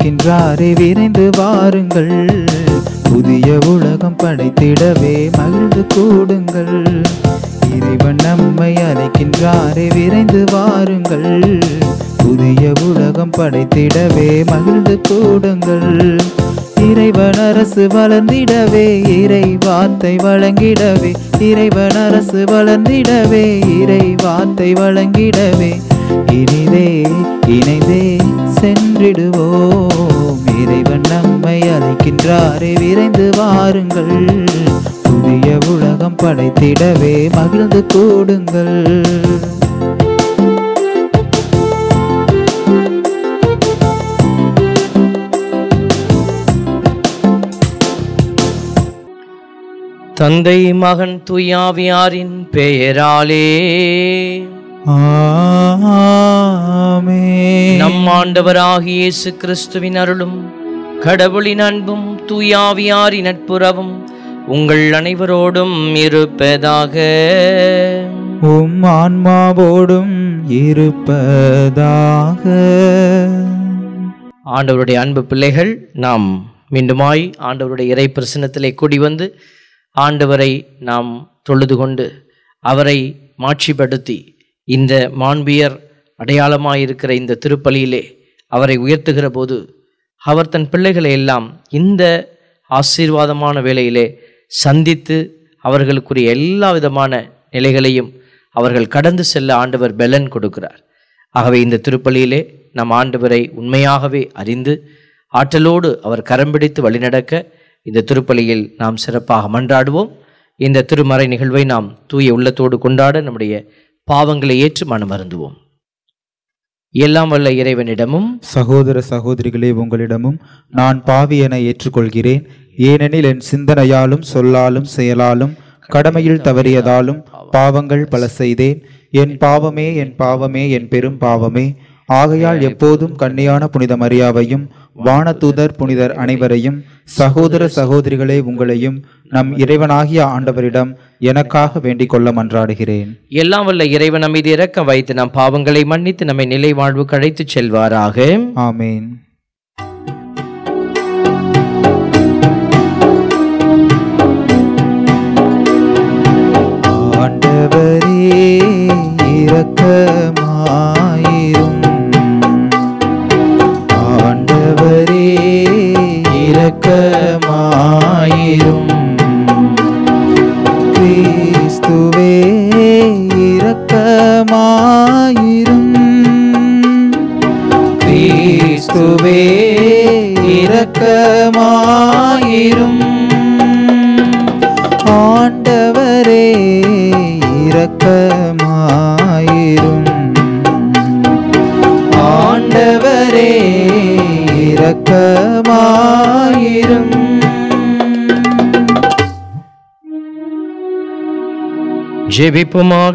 அழைக்கின்றாரே விரைந்து வாருங்கள் புதிய உலகம் படைத்திடவே மகிழ்ந்து கூடுங்கள் இறைவன் நம்மை அழைக்கின்றாரே விரைந்து வாருங்கள் புதிய உலகம் படைத்திடவே மகிழ்ந்து கூடுங்கள் இறைவன் அரசு வளர்ந்திடவே இறை வார்த்தை வழங்கிடவே இறைவன் அரசு வளர்ந்திடவே இறை வார்த்தை வழங்கிடவே இனிதே இணைந்தே சென்றிடுவோம் இறைவன் நம்மை அழைக்கின்றாரே விரைந்து வாருங்கள் புதிய உலகம் படைத்திடவே மகிழ்ந்து கூடுங்கள் தந்தை மகன் துயாவியாரின் பெயராலே ஆமென். நம் ஆண்டவராகிய இயேசு கிறிஸ்துவின் அருளும் கடவுளின் அன்பும் தூயாவியாரின் நட்புறவும் உங்கள் அனைவரோடும் இருப்பதாக உம் ஆன்மாவோடும் இருப்பதாக ஆண்டவருடைய அன்பு பிள்ளைகள் நாம் மீண்டுமாய் ஆண்டவருடைய இறை பிரசனத்திலே கூடி வந்து ஆண்டவரை நாம் தொழுது கொண்டு அவரை மாட்சிப்படுத்தி இந்த மாண்பியர் அடையாளமாயிருக்கிற இந்த திருப்பலியிலே அவரை உயர்த்துகிற போது அவர் தன் பிள்ளைகளை எல்லாம் இந்த ஆசீர்வாதமான வேளையிலே சந்தித்து அவர்களுக்குரிய எல்லா விதமான நிலைகளையும் அவர்கள் கடந்து செல்ல ஆண்டவர் பெலன் கொடுக்கிறார் ஆகவே இந்த திருப்பலியிலே நம் ஆண்டவரை உண்மையாகவே அறிந்து ஆற்றலோடு அவர் கரம் பிடித்து வழிநடக்க இந்த திருப்பலியில் நாம் சிறப்பாக மன்றாடுவோம் இந்த திருமறை நிகழ்வை நாம் தூய உள்ளத்தோடு கொண்டாட நம்முடைய பாவங்களை ஏற்று மனமருந்துவோம் எல்லாம் வல்ல இறைவனிடமும் சகோதர சகோதரிகளே உங்களிடமும் நான் பாவி என ஏற்றுக்கொள்கிறேன் ஏனெனில் என் சிந்தனையாலும் சொல்லாலும் செயலாலும் கடமையில் தவறியதாலும் பாவங்கள் பல செய்தேன் என் பாவமே என் பாவமே என் பெரும் பாவமே ஆகையால் எப்போதும் கன்னியான புனித மரியாவையும் வானதூதர் புனிதர் அனைவரையும் சகோதர சகோதரிகளே உங்களையும் நம் இறைவனாகிய ஆண்டவரிடம் எனக்காக வேண்டிக் கொள்ள மன்றாடுகிறேன் எல்லாம் வல்ல இறைவன் மீது இரக்கம் வைத்து நம் பாவங்களை மன்னித்து நம்மை நிலை வாழ்வுக்கு அழைத்துச் செல்வாராக ஆமேன் ஆண்டவரே இரக்கமாயிரும் ஆண்டவரே இரக்கமாயிரும் கிறிஸ்துவே இரக்கமாயிரும் கிறிஸ்துவே இரக்கமாயிரும் ஆண்டவரே இரக்கமாயிரும் ஆண்டவரே இரக்கமாயிரும் ஜெபிப்புமாக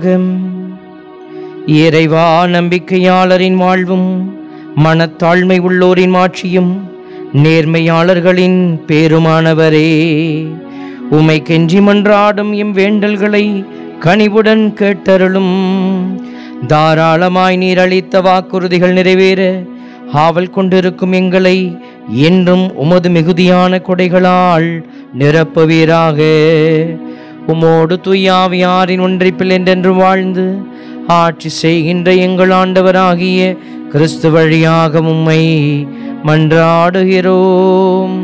இறைவா நம்பிக்கையாளரின் வாழ்வும் மனத்தாழ்மை உள்ளோரின் மாட்சியும் நேர்மையாளர்களின் பேருமானவரே உமை கெஞ்சி மன்றாடும் எம் வேண்டல்களை கனிவுடன் கேட்டருளும் தாராளமாய் நீர் அளித்த வாக்குறுதிகள் நிறைவேற ஆவல் கொண்டிருக்கும் எங்களை என்றும் உமது மிகுதியான கொடைகளால் நிரப்புவீராக உமோடு துய்யாவியாரின் ஒன்றிப்பில் என்றென்று வாழ்ந்து ஆட்சி செய்கின்ற எங்கள் ஆண்டவராகிய கிறிஸ்து வழியாக உம்மை மன்றாடுகிறோம்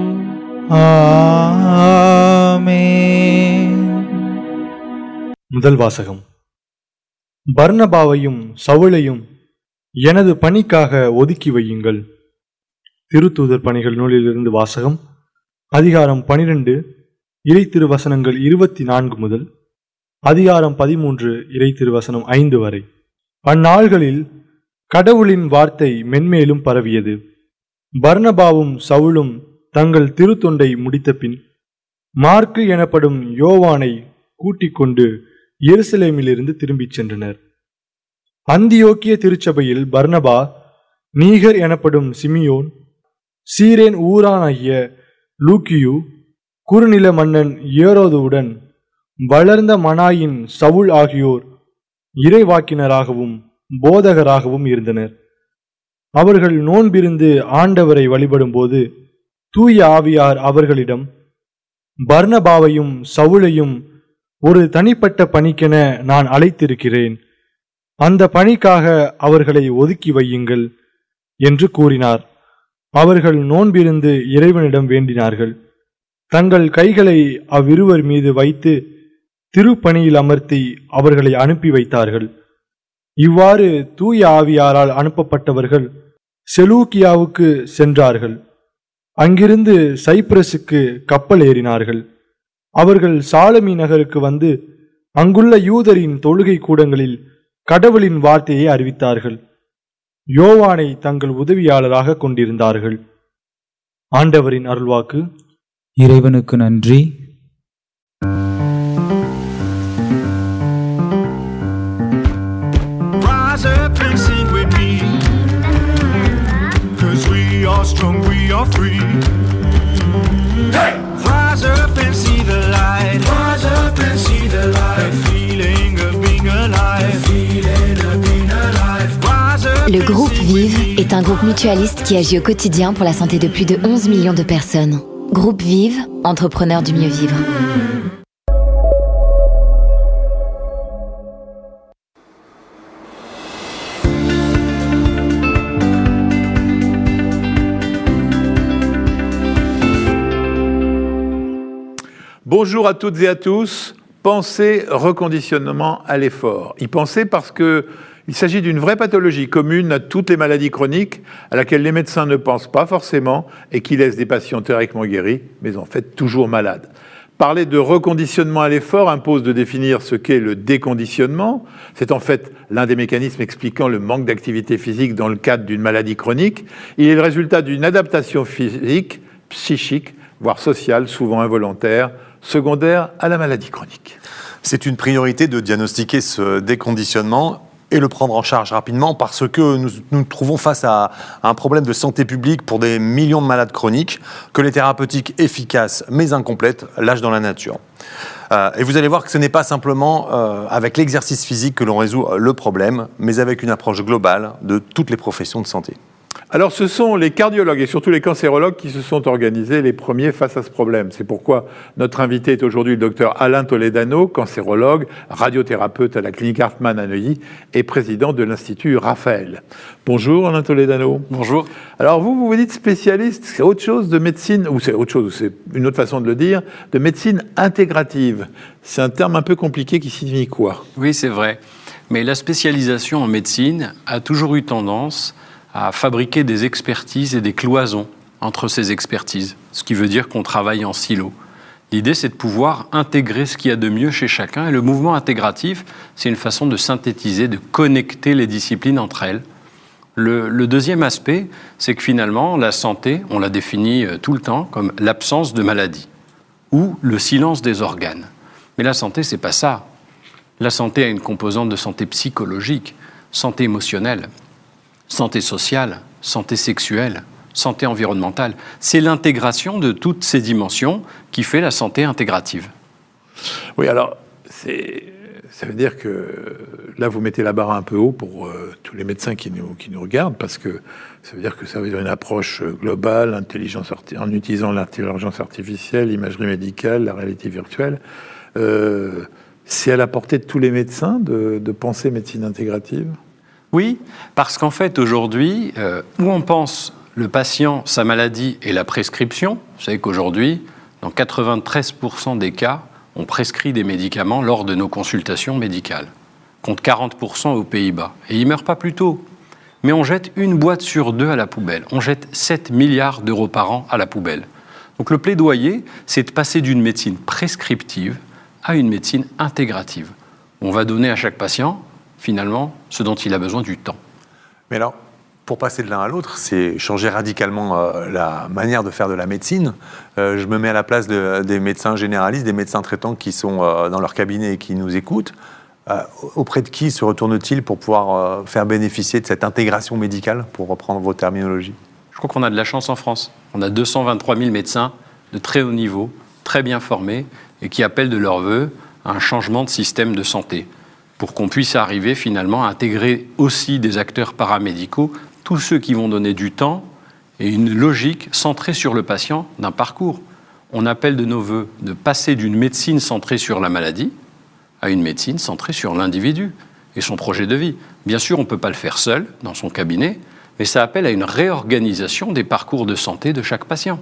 ஆமென் முதல் வாசகம் பர்னபாவையும் சவுளையும் எனது பணிக்காக ஒதுக்கி வையுங்கள் திருத்தூதர் பணிகள் நூலிலிருந்து வாசகம் அதிகாரம் பனிரெண்டு இறை திருவசனங்கள் இருபத்தி நான்கு முதல் அதிகாரம் பதிமூன்று இறை திருவசனம் ஐந்து வரை அந்நாள்களில் கடவுளின் வார்த்தை மென்மேலும் பரவியது பர்னபாவும் சவுலும் தங்கள் திருத்தொண்டை முடித்தபின் மார்க்கு எனப்படும் யோவானை கூட்டிக் கொண்டு எருசலேமிலிருந்து திரும்பிச் சென்றனர் அந்தியோக்கிய திருச்சபையில் பர்னபா நீகர் எனப்படும் சிமியோன் சீரேன் ஊரானாகிய லூக்கியு குறுநில மன்னன் ஏரோதுவுடன் வளர்ந்த மனாயின் சவுல் ஆகியோர் இறைவாக்கினராகவும் போதகராகவும் இருந்தனர் அவர்கள் நோன்பிருந்து ஆண்டவரை வழிபடும்போது தூய ஆவியார் அவர்களிடம் பர்னபாவையும் சவுலையும் ஒரு தனிப்பட்ட பணிக்கென நான் அழைத்திருக்கிறேன் அந்த பணிக்காக அவர்களை ஒதுக்கி வையுங்கள் என்று கூறினார் அவர்கள் நோன்பிருந்து இறைவனிடம் வேண்டினார்கள் தங்கள் கைகளை அவ்விருவர் மீது வைத்து திருப்பணியில் அமர்த்தி அவர்களை அனுப்பி வைத்தார்கள் இவ்வாறு தூய ஆவியாரால் அனுப்பப்பட்டவர்கள் செலூக்கியாவுக்கு சென்றார்கள் அங்கிருந்து சைப்ரஸுக்கு கப்பல் ஏறினார்கள் அவர்கள் சாலமி நகருக்கு வந்து அங்குள்ள யூதரின் தொழுகை கூடங்களில் கடவுளின் வார்த்தையை அறிவித்தார்கள் யோவானை தங்கள் உதவியாளராக கொண்டிருந்தார்கள் ஆண்டவரின் அருள்வாக்கு இறைவனுக்கு நன்றி Rise up and sing with me. Cause we are strong, we are free. Hey! Rise up and see the light. Rise up and see the light. The feeling of being alive. feeling of being alive. Rise up Le and groupe sing with Vive me. est un groupe mutualiste qui agit au quotidien pour la santé de plus de 11 millions de personnes. Groupe Vive, entrepreneur du mieux vivre. Bonjour à toutes et à tous. Pensez reconditionnement à l'effort. Y penser parce que il s'agit d'une vraie pathologie commune à toutes les maladies chroniques à laquelle les médecins ne pensent pas forcément et qui laisse des patients théoriquement guéris, mais en fait toujours malades. Parler de reconditionnement à l'effort impose de définir ce qu'est le déconditionnement. C'est en fait l'un des mécanismes expliquant le manque d'activité physique dans le cadre d'une maladie chronique. Il est le résultat d'une adaptation physique, psychique, voire sociale, souvent involontaire, secondaire à la maladie chronique. C'est une priorité de diagnostiquer ce déconditionnement et le prendre en charge rapidement parce que nous nous trouvons face à un problème de santé publique pour des millions de malades chroniques que les thérapeutiques efficaces mais incomplètes lâchent dans la nature. Euh, et vous allez voir que ce n'est pas simplement euh, avec l'exercice physique que l'on résout euh, le problème, mais avec une approche globale de toutes les professions de santé. Alors, ce sont les cardiologues et surtout les cancérologues qui se sont organisés les premiers face à ce problème. C'est pourquoi notre invité est aujourd'hui le docteur Alain Toledano, cancérologue, radiothérapeute à la clinique Hartmann à Neuilly et président de l'Institut Raphaël. Bonjour Alain Toledano. Bonjour. Alors vous, vous vous dites spécialiste, c'est autre chose de médecine, ou c'est autre chose, c'est une autre façon de le dire, de médecine intégrative. C'est un terme un peu compliqué qui signifie quoi Oui, c'est vrai. Mais la spécialisation en médecine a toujours eu tendance à fabriquer des expertises et des cloisons entre ces expertises, ce qui veut dire qu'on travaille en silo. L'idée, c'est de pouvoir intégrer ce qu'il y a de mieux chez chacun. Et le mouvement intégratif, c'est une façon de synthétiser, de connecter les disciplines entre elles. Le, le deuxième aspect, c'est que finalement, la santé, on la définit euh, tout le temps comme l'absence de maladie ou le silence des organes. Mais la santé, c'est pas ça. La santé a une composante de santé psychologique, santé émotionnelle, santé sociale, santé sexuelle, santé environnementale. C'est l'intégration de toutes ces dimensions qui fait la santé intégrative. Oui, alors, c'est- ça veut dire que là, vous mettez la barre un peu haut pour euh, tous les médecins qui nous, qui nous regardent, parce que ça veut dire que ça veut dire une approche euh, globale, intelligence arti- en utilisant l'intelligence artificielle, l'imagerie médicale, la réalité virtuelle. Euh, c'est à la portée de tous les médecins de, de penser médecine intégrative Oui, parce qu'en fait, aujourd'hui, euh, où on pense le patient, sa maladie et la prescription, vous savez qu'aujourd'hui, dans 93% des cas, on prescrit des médicaments lors de nos consultations médicales, contre 40% aux Pays-Bas. Et ils ne meurent pas plus tôt. Mais on jette une boîte sur deux à la poubelle. On jette 7 milliards d'euros par an à la poubelle. Donc le plaidoyer, c'est de passer d'une médecine prescriptive à une médecine intégrative. On va donner à chaque patient, finalement, ce dont il a besoin du temps. Mais alors, pour passer de l'un à l'autre, c'est changer radicalement euh, la manière de faire de la médecine. Euh, je me mets à la place de- des médecins généralistes, des médecins traitants qui sont euh, dans leur cabinet et qui nous écoutent. Euh, auprès de qui se retourne-t-il pour pouvoir euh, faire bénéficier de cette intégration médicale, pour reprendre vos terminologies Je crois qu'on a de la chance en France. On a 223 000 médecins de très haut niveau, très bien formés, et qui appellent de leur vœu un changement de système de santé, pour qu'on puisse arriver finalement à intégrer aussi des acteurs paramédicaux tous ceux qui vont donner du temps et une logique centrée sur le patient d'un parcours. On appelle de nos voeux de passer d'une médecine centrée sur la maladie à une médecine centrée sur l'individu et son projet de vie. Bien sûr, on ne peut pas le faire seul dans son cabinet, mais ça appelle à une réorganisation des parcours de santé de chaque patient.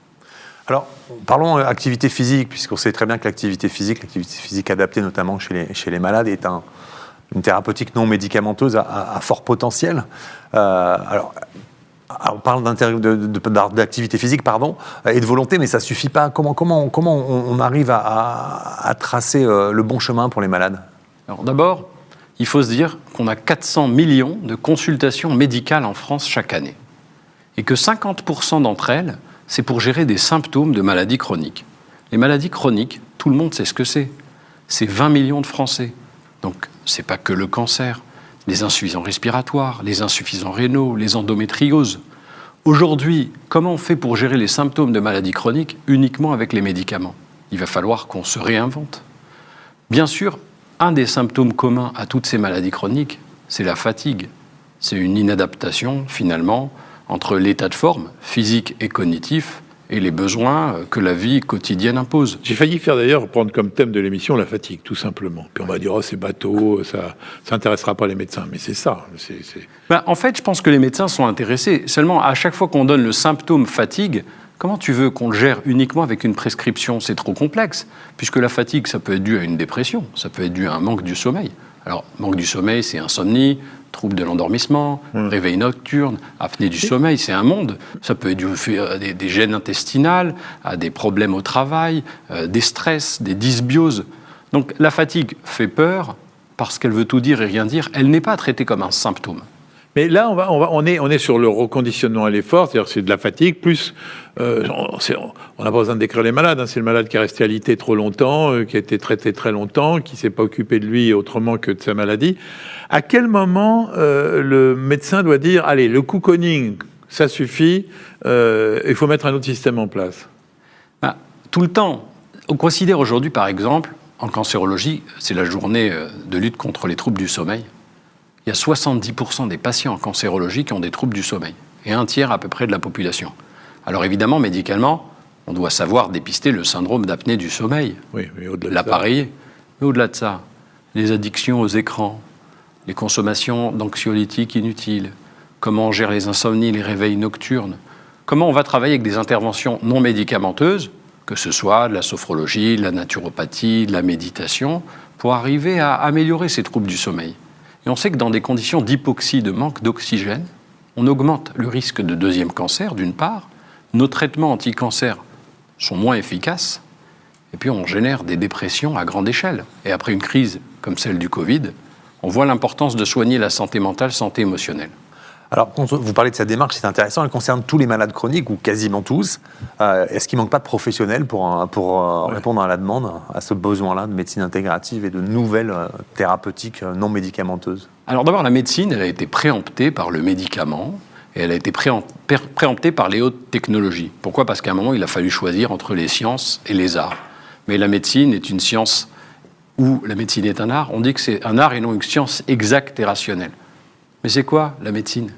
Alors, parlons euh, activité physique, puisqu'on sait très bien que l'activité physique, l'activité physique adaptée notamment chez les, chez les malades, est un, une thérapeutique non médicamenteuse à, à- à fort potentiel. Euh, alors, alors, on parle d'inter- de- de- d'activité physique, pardon, euh, et de volonté, mais ça suffit pas. Comment, comment, comment on, on arrive à, à- à tracer euh, le bon chemin pour les malades Alors d'abord, il faut se dire qu'on a 400 millions de consultations médicales en France chaque année. Et que 50% d'entre elles, c'est pour gérer des symptômes de maladies chroniques. Les maladies chroniques, tout le monde sait ce que c'est. C'est 20 millions de Français. Donc, c'est pas que le cancer, les insuffisants respiratoires, les insuffisants rénaux, les endométrioses. Aujourd'hui, comment on fait pour gérer les symptômes de maladies chroniques uniquement avec les médicaments Il va falloir qu'on se réinvente. Bien sûr, un des symptômes communs à toutes ces maladies chroniques, c'est la fatigue. C'est une inadaptation, finalement, entre l'état de forme physique et cognitif et les besoins euh, que la vie quotidienne impose. J'ai failli faire d'ailleurs prendre comme thème de l'émission la fatigue, tout simplement. Puis on va dire, oh, c'est bateau, ça ça intéressera pas les médecins. Mais c'est ça. c'est- c'est- Ben, en fait, je pense que les médecins sont intéressés. Seulement, à chaque fois qu'on donne le symptôme fatigue, comment tu veux qu'on le gère uniquement avec une prescription C'est trop complexe, puisque la fatigue, ça peut être dû à une dépression, ça peut être dû à un manque du sommeil. Alors, manque du sommeil, c'est insomnie, trouble de l'endormissement, réveil nocturne, apnée du sommeil, c'est un monde. Ça peut être dû au fait, à des, des gènes intestinales, à des problèmes au travail, euh, des stress, des dysbioses. Donc, la fatigue fait peur parce qu'elle veut tout dire et rien dire. Elle n'est pas traitée comme un symptôme. Mais là, on, va, on, va, on, est, on est sur le reconditionnement à l'effort, c'est-à-dire que c'est de la fatigue, plus euh, on c'est- on n'a pas besoin de décrire les malades, hein, c'est le malade qui est resté alité trop longtemps, euh, qui a été traité très longtemps, qui s'est pas occupé de lui autrement que de sa maladie. À quel moment euh, le médecin doit dire, allez, le cocooning, ça suffit, euh, il faut mettre un autre système en place Ben, tout le temps. On considère aujourd'hui, par exemple, en cancérologie, c'est la journée euh, de lutte contre les troubles du sommeil. Il y a 70% des patients en cancérologie qui ont des troubles du sommeil, et un tiers à peu près de la population. Alors évidemment, médicalement, on doit savoir dépister le syndrome d'apnée du sommeil, Oui, mais au-delà de ça- l'appareiller. Mais au-delà de ça, les addictions aux écrans, les consommations d'anxiolytiques inutiles, comment on gère les insomnies, les réveils nocturnes, comment on va travailler avec des interventions non médicamenteuses, que ce soit de la sophrologie, de la naturopathie, de la méditation, pour arriver à améliorer ces troubles du sommeil. Et on sait que dans des conditions d'hypoxie, de manque d'oxygène, on augmente le risque de deuxième cancer, d'une part, nos traitements anti-cancer sont moins efficaces, et puis on génère des dépressions à grande échelle. Et après une crise comme celle du Covid, on voit l'importance de soigner la santé mentale, santé émotionnelle. Alors, quand vous parlez de cette démarche, c'est intéressant. Elle concerne tous les malades chroniques, ou quasiment tous. Euh, Est-ce qu'il ne manque pas de professionnels pour, euh, pour euh, répondre à la demande, à ce besoin-là de médecine intégrative et de nouvelles euh, thérapeutiques euh, non médicamenteuses Alors d'abord, la médecine, elle a été préemptée par le médicament et elle a été préem- pré- préemptée par les hautes technologies. Pourquoi Parce qu'à un moment, il a fallu choisir entre les sciences et les arts. Mais la médecine est une science où la médecine est un art. On dit que c'est un art et non une science exacte et rationnelle. Mais c'est quoi la médecine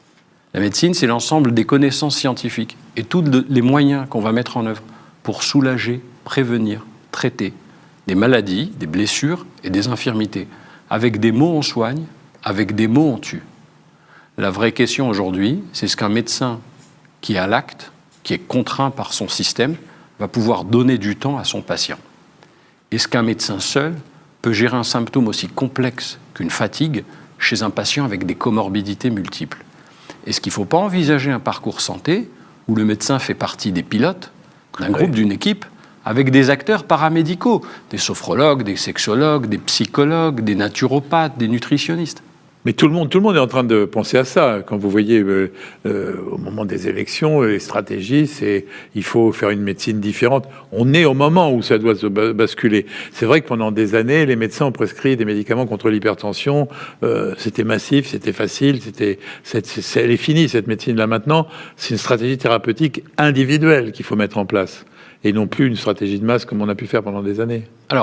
La médecine, c'est l'ensemble des connaissances scientifiques et tous le- les moyens qu'on va mettre en œuvre pour soulager, prévenir, traiter des maladies, des blessures et des infirmités. Avec des mots, on soigne, avec des mots, on tue. La vraie question aujourd'hui, c'est ce qu'un médecin qui a l'acte, qui est contraint par son système, va pouvoir donner du temps à son patient. Est-ce qu'un médecin seul peut gérer un symptôme aussi complexe qu'une fatigue chez un patient avec des comorbidités multiples Est-ce qu'il ne faut pas envisager un parcours santé où le médecin fait partie des pilotes d'un groupe, d'une équipe, avec des acteurs paramédicaux, des sophrologues, des sexologues, des psychologues, des naturopathes, des nutritionnistes Mais tout le monde, tout le monde est en train de penser à ça. Quand vous voyez euh, euh, au moment des élections, les stratégies, c'est il faut faire une médecine différente. On est au moment où ça doit se ba- basculer. C'est vrai que pendant des années, les médecins ont prescrit des médicaments contre l'hypertension. Euh, c'était massif, c'était facile, c'était, c'est, c'est- elle est finie cette médecine-là maintenant. C'est une stratégie thérapeutique individuelle qu'il faut mettre en place et non plus une stratégie de masse comme on a pu faire pendant des années. Alors,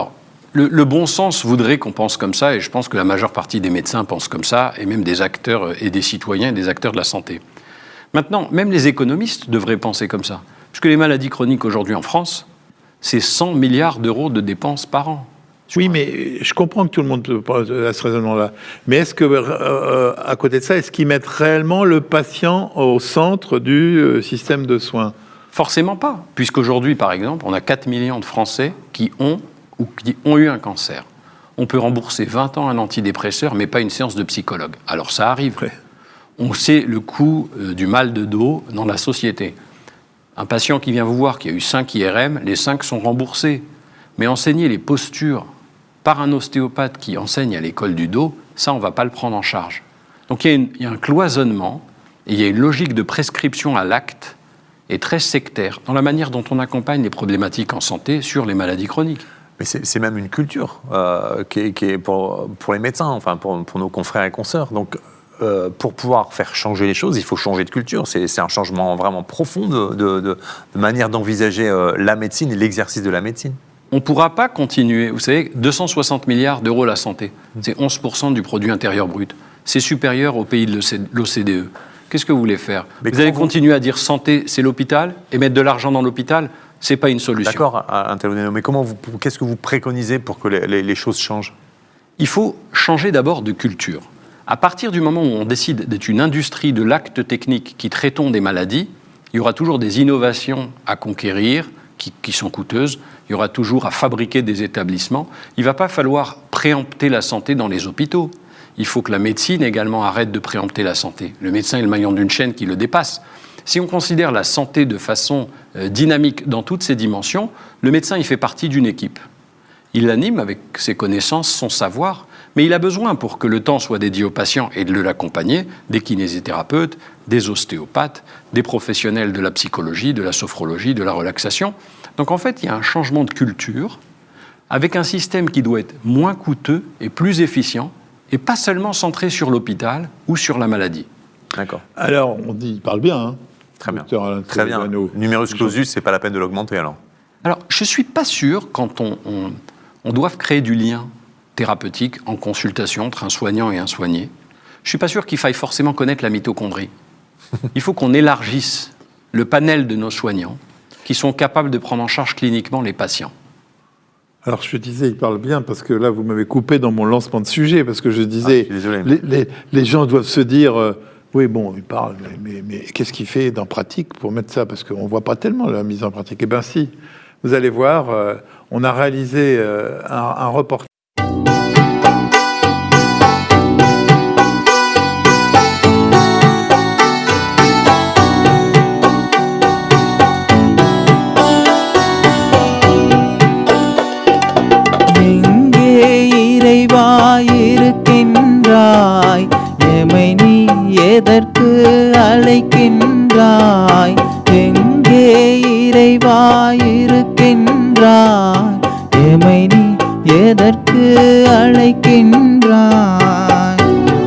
Le, le bon sens voudrait qu'on pense comme ça, et je pense que la majeure partie des médecins pensent comme ça, et même des acteurs euh, et des citoyens et des acteurs de la santé. Maintenant, même les économistes devraient penser comme ça. Puisque les maladies chroniques aujourd'hui en France, c'est 100 milliards d'euros de dépenses par an. Oui, mais je comprends que tout le monde pense à ce raisonnement-là. Mais est-ce que, euh, à côté de ça, est-ce qu'ils mettent réellement le patient au centre du euh, système de soins Forcément pas, puisqu'aujourd'hui, par exemple, on a 4 millions de Français qui ont ou qui ont eu un cancer. On peut rembourser 20 ans un antidépresseur, mais pas une séance de psychologue. Alors ça arrive. Ouais. On sait le coût euh, du mal de dos dans la société. Un patient qui vient vous voir, qui a eu 5 IRM, les 5 sont remboursés. Mais enseigner les postures par un ostéopathe qui enseigne à l'école du dos, ça, on ne va pas le prendre en charge. Donc il y, a une- il y a un cloisonnement, et il y a une logique de prescription à l'acte et très sectaire dans la manière dont on accompagne les problématiques en santé sur les maladies chroniques. Mais c'est c'est même une culture euh, qui, est, qui est pour, pour les médecins, enfin pour, pour nos confrères et consoeurs. Donc, euh, pour pouvoir faire changer les choses, il faut changer de culture. C'est c'est un changement vraiment profond de, de- de- de manière d'envisager euh, la médecine et l'exercice de la médecine. On ne pourra pas continuer. Vous savez, 260 milliards d'euros la santé, c'est 11% du produit intérieur brut. C'est supérieur aux pays de l'OCDE. Qu'est-ce que vous voulez faire Mais Vous allez comment vous- continuer à dire santé, c'est l'hôpital, et mettre de l'argent dans l'hôpital, c'est pas une solution. D'accord, à- à Interveneno, mais comment vous, qu'est-ce que vous préconisez pour que les, les- les choses changent Il faut changer d'abord de culture. À partir du moment où on décide d'être une industrie de l'acte technique qui traitons des maladies, il y aura toujours des innovations à conquérir qui, qui sont coûteuses. Il y aura toujours à fabriquer des établissements. Il ne va pas falloir préempter la santé dans les hôpitaux. Il faut que la médecine également arrête de préempter la santé. Le médecin est le maillon d'une chaîne qui le dépasse. Si on considère la santé de façon euh, dynamique dans toutes ses dimensions, le médecin il fait partie d'une équipe. Il l'anime avec ses connaissances, son savoir, mais il a besoin, pour que le temps soit dédié au patient et de l'accompagner, des kinésithérapeutes, des ostéopathes, des professionnels de la psychologie, de la sophrologie, de la relaxation. Donc en fait, il y a un changement de culture avec un système qui doit être moins coûteux et plus efficient, et pas seulement centré sur l'hôpital ou sur la maladie. D'accord, Alors, on dit, il parle bien, hein très bien. docteur Alain Très bien. Trévano. Numerus clausus, c'est pas la peine de l'augmenter alors. Alors, je ne suis pas sûr, quand on, on, on doit créer du lien thérapeutique en consultation entre un soignant et un soigné, je ne suis pas sûr qu'il faille forcément connaître la mitochondrie. Il faut qu'on élargisse le panel de nos soignants qui sont capables de prendre en charge cliniquement les patients. Alors, je disais, il parle bien, parce que là, vous m'avez coupé dans mon lancement de sujet, parce que je disais, Ah, je suis désolé. les, les- les gens doivent se dire, euh, oui, bon, il parle, mais, mais- mais qu'est-ce qu'il fait dans pratique pour mettre ça Parce qu'on ne voit pas tellement la mise en pratique. Eh bien, si, vous allez voir, euh, on a réalisé euh, un, un reportage. எங்கே இறைவாயிருக்கின்றாய் எமை நீ எதற்கு அழைக்கின்றாய் எங்கே இறைவாயிருக்கின்றாய் எமை நீ எதற்கு அழைக்கின்றாய்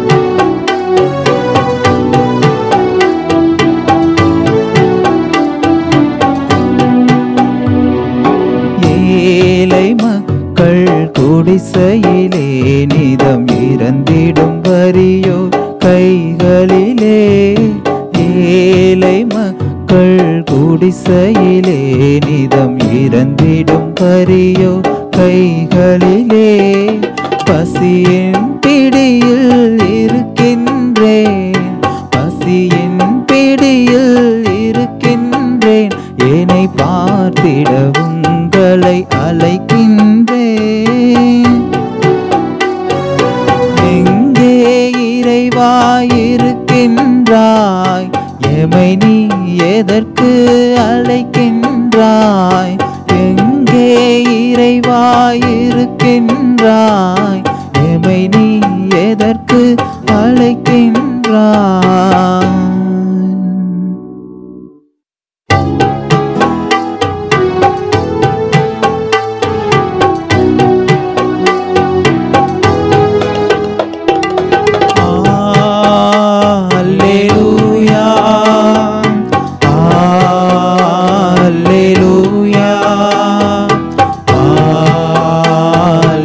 ஏழை மக்கள் குடிசையிலே நிதம் இறந்திடும் வரியோ கைகளிலே ஏழை மக்கள் குடிசையிலே நிதம் இறந்திடும் வரியோ கைகளிலே பசியின் பிடியில் இருக்கின்றேன் பசியின் பிடியில் இருக்கின்றேன் என்னை பார்த்திட உங்களை அழைக்கின்றேன் எங்கே இறைவாயிருக்கின்றாய் எமை நீ எதற்கு அழைக்கின்றாய் எங்கே இறைவாயிருக்கின்றாய் எமை நீ எதற்கு அழைக்கின்றாய் Alleluia. Alleluia. Alleluia.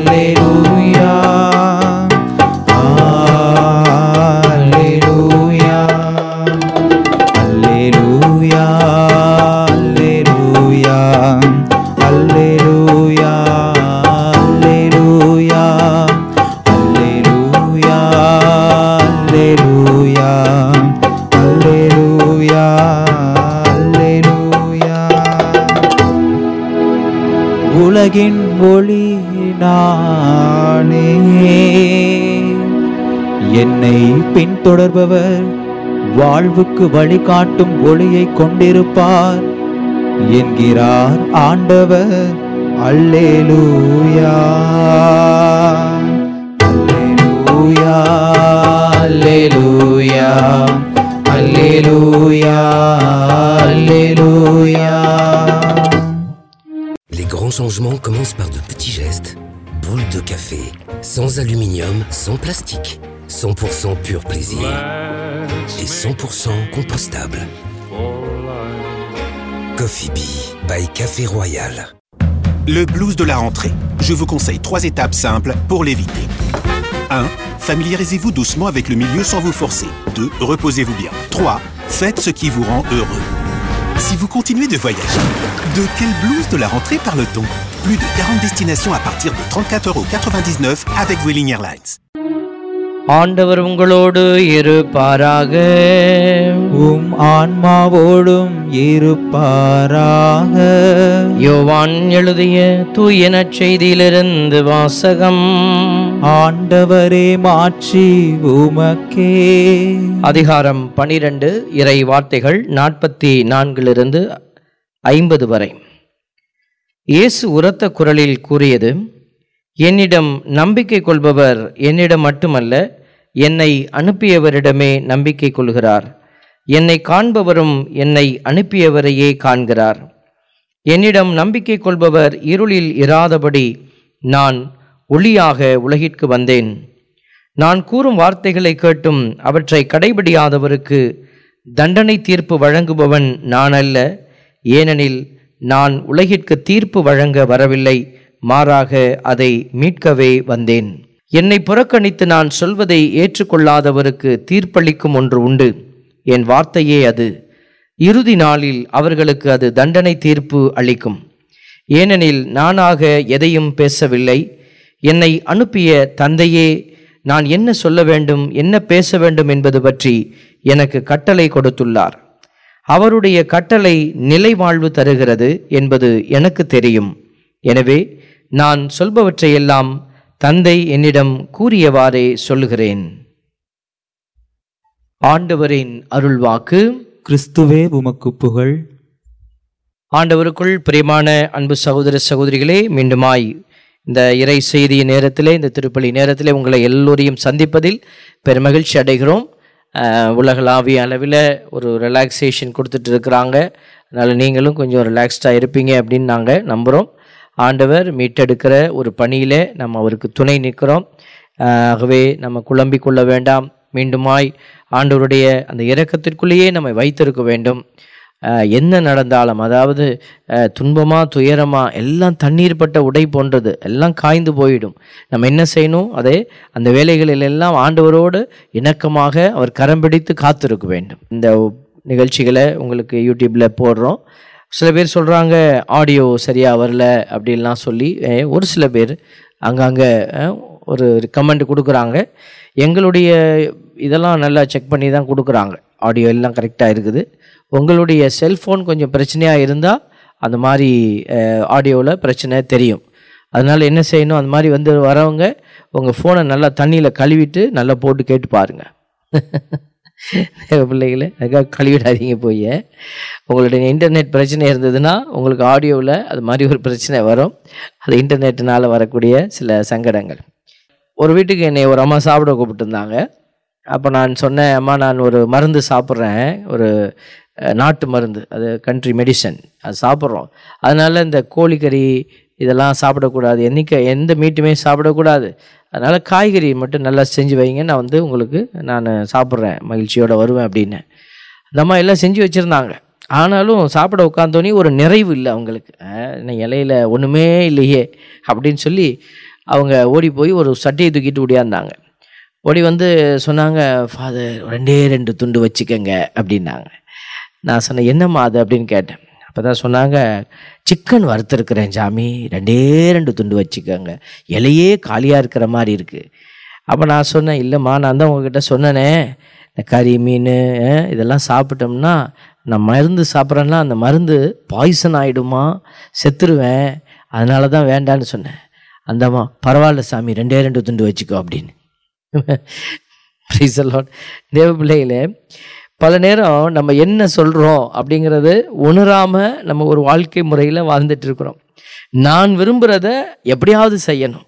உலகின் ஒளி நானே என்னை பின்தொடர்பவர் வாழ்வுக்கு வழிகாட்டும் ஒளியை கொண்டிருப்பார் என்கிறார் ஆண்டவர் அல்லேலூயா அல்லேலூயா அல்லேலூயா அல்லேலூயா அல்லேலூயா Les grands changements commencent par de petits gestes. Boule de café, sans aluminium, sans plastique. 100% pur plaisir. Et 100% compostable. Coffee Bee by Café Royal. Le blues de la rentrée. Je vous conseille trois étapes simples pour l'éviter. 1. Familiarisez-vous doucement avec le milieu sans vous forcer. 2. Reposez-vous bien. 3. Faites ce qui vous rend heureux. Si vous continuez de voyager, de quel blues de la rentrée parle-t-on Plus de 40 destinations à partir de 34,99€ avec Vueling Airlines. ஆண்டவர் உங்களோடு இருப்பாராக உம் ஆன்மாவோடும் இருப்பாராக யோவான் எழுதிய தூய நற்செய்தியிலிருந்து வாசகம் ஆண்டவரே மாட்சி உமக்கே அதிகாரம் பனிரெண்டு இறை வார்த்தைகள் நாற்பத்தி நான்கிலிருந்து ஐம்பது வரை இயேசு உரத்த குரலில் கூறியது என்னிடம் நம்பிக்கை கொள்பவர் என்னிடம் மட்டுமல்ல என்னை அனுப்பியவரிடமே நம்பிக்கை கொள்கிறார் என்னை காண்பவரும் என்னை அனுப்பியவரையே காண்கிறார் என்னிடம் நம்பிக்கை கொள்பவர் இருளில் இராதபடி நான் ஒளியாக உலகிற்கு வந்தேன் நான் கூறும் வார்த்தைகளை கேட்டும் அவற்றை கடைபிடியாதவருக்கு தண்டனை தீர்ப்பு வழங்குபவன் நான் அல்ல ஏனெனில் நான் உலகிற்கு தீர்ப்பு வழங்க வரவில்லை மாறாக அதை மீட்கவே வந்தேன் என்னை புறக்கணித்து நான் சொல்வதை ஏற்றுக்கொள்ளாதவருக்கு தீர்ப்பளிக்கும் ஒன்று உண்டு என் வார்த்தையே அது இறுதி நாளில் அவர்களுக்கு அது தண்டனை தீர்ப்பு அளிக்கும் ஏனெனில் நானாக எதையும் பேசவில்லை என்னை அனுப்பிய தந்தையே நான் என்ன சொல்ல வேண்டும் என்ன பேச வேண்டும் என்பது பற்றி எனக்கு கட்டளை கொடுத்துள்ளார் அவருடைய கட்டளை நிலை வாழ்வு தருகிறது என்பது எனக்கு தெரியும் எனவே நான் சொல்பவற்றையெல்லாம் தந்தை என்னிடம் கூறியவாறே சொல்லுகிறேன் ஆண்டவரின் அருள்வாக்கு கிறிஸ்துவே உமக்கு புகழ் ஆண்டவருக்குள் பிரியமான அன்பு சகோதர சகோதரிகளே மீண்டுமாய் இந்த இறை செய்திய நேரத்திலே இந்த திருப்பலி நேரத்திலே உங்களை எல்லோரையும் சந்திப்பதில் பெருமகிழ்ச்சி அடைகிறோம் அஹ், உலகளாவிய அளவில் ஒரு ரிலாக்ஸேஷன் கொடுத்துட்டு இருக்கிறாங்க அதனால் நீங்களும் கொஞ்சம் ரிலாக்ஸ்டாக இருப்பீங்க அப்படின்னு நாங்கள் நம்புகிறோம் ஆண்டவர் மீட்டெடுக்கிற ஒரு பணியில் நம்ம அவருக்கு துணை நிற்கிறோம் அஹ், ஆகவே நம்ம குழம்பிக் கொள்ள வேண்டாம் மீண்டுமாய் ஆண்டவருடைய அந்த இரக்கத்திற்குள்ளேயே நம்மை வைத்திருக்க வேண்டும் அஹ், என்ன நடந்தாலும் அதாவது அஹ், துன்பமா துயரமா எல்லாம் தண்ணீர் பட்ட உடை போன்றது எல்லாம் காய்ந்து போயிடும் நம்ம என்ன செய்யணும் அதே அந்த வேலைகளில் எல்லாம் ஆண்டவரோடு இணக்கமாக அவர் கரம் பிடித்து காத்திருக்க வேண்டும் இந்த நிகழ்ச்சிகளை உங்களுக்கு யூடியூப்பில் போடுறோம் சில பேர் சொல்கிறாங்க ஆடியோ சரியாக வரல அப்படின்லாம் சொல்லி அஹ், ஒரு சில பேர் அங்கங்கே ஒரு கமெண்ட் கொடுக்குறாங்க எங்களுடைய இதெல்லாம் நல்லா செக் பண்ணி தான் கொடுக்குறாங்க ஆடியோ எல்லாம் கரெக்டாக இருக்குது உங்களுடைய செல்ஃபோன் கொஞ்சம் பிரச்சனையாக இருந்தால் அந்த மாதிரி ஆடியோவில் பிரச்சனை தெரியும் அதனால் என்ன செய்யணும் அந்த மாதிரி வந்து வரவங்க உங்கள் ஃபோனை நல்லா தண்ணியில் கழுவிட்டு நல்லா போட்டு கேட்டு பாருங்கள் பிள்ளைகளே அதுக்காக கழுவிடாதீங்க போய் உங்களுடைய இன்டர்நெட் பிரச்சனை இருந்ததுன்னா உங்களுக்கு ஆடியோவில் அது மாதிரி ஒரு பிரச்சனை வரும் அது இன்டர்நெட்டினால் வரக்கூடிய சில சங்கடங்கள் ஒரு வீட்டுக்கு என்னை ஒரு அம்மா சாப்பிட கூப்பிட்டுருந்தாங்க அப்போ நான் சொன்னேன் அம்மா நான் ஒரு மருந்து சாப்பிட்றேன் ஒரு அஹ், நாட்டு மருந்து அது கண்ட்ரி மெடிசன் அது சாப்பிட்றோம் அதனால் இந்த கோழிக்கறி இதெல்லாம் சாப்பிடக்கூடாது என்னைக்கு எந்த மீட்டுமே சாப்பிடக்கூடாது அதனால் காய்கறி மட்டும் நல்லா செஞ்சு வைங்க நான் வந்து உங்களுக்கு நான் சாப்பிட்றேன் மகிழ்ச்சியோடு வருவேன் அப்படின்னு அந்த அம்மா எல்லாம் செஞ்சு வச்சுருந்தாங்க ஆனாலும் சாப்பிட உட்காந்தோன்னே ஒரு நிறைவு இல்லை அவங்களுக்கு அஹ், இன்னும் இலையில ஒன்றுமே இல்லையே அப்படின்னு சொல்லி அவங்க ஓடி போய் ஒரு சட்டையை தூக்கிட்டு ஓடியாந்தாங்க ஓடி வந்து சொன்னாங்க ஃபாதர் ரெண்டே ரெண்டு துண்டு வச்சுக்கோங்க அப்படின்னாங்க நான் சொன்னேன் என்னம்மா அது அப்படின்னு கேட்டேன் அப்போ தான் சொன்னாங்க சிக்கன் வறுத்துருக்குறேன் சாமி ரெண்டே ரெண்டு துண்டு வச்சுக்கோங்க இலையே காலியாக இருக்கிற மாதிரி இருக்குது அப்போ நான் சொன்னேன் இல்லைம்மா நான் தான் உங்ககிட்ட சொன்னேனே இந்த கறி மீன் அஹ், இதெல்லாம் சாப்பிட்டோம்னா நான் மருந்து சாப்பிட்றேன்னா அந்த மருந்து பாய்சன் ஆகிடுமா செத்துருவேன் அதனால தான் வேண்டான்னு சொன்னேன் அந்த அம்மா பரவாயில்ல சாமி ரெண்டே ரெண்டு துண்டு வச்சுக்கோ அப்படின்னு Praise the Lord. தேவ பிள்ளைகளே பல நேரம் நம்ம என்ன சொல்கிறோம் அப்படிங்கிறது உணராமல் நம்ம ஒரு வாழ்க்கை முறையில் வாழ்ந்துட்டு இருக்கிறோம் நான் விரும்புகிறத எப்படியாவது செய்யணும்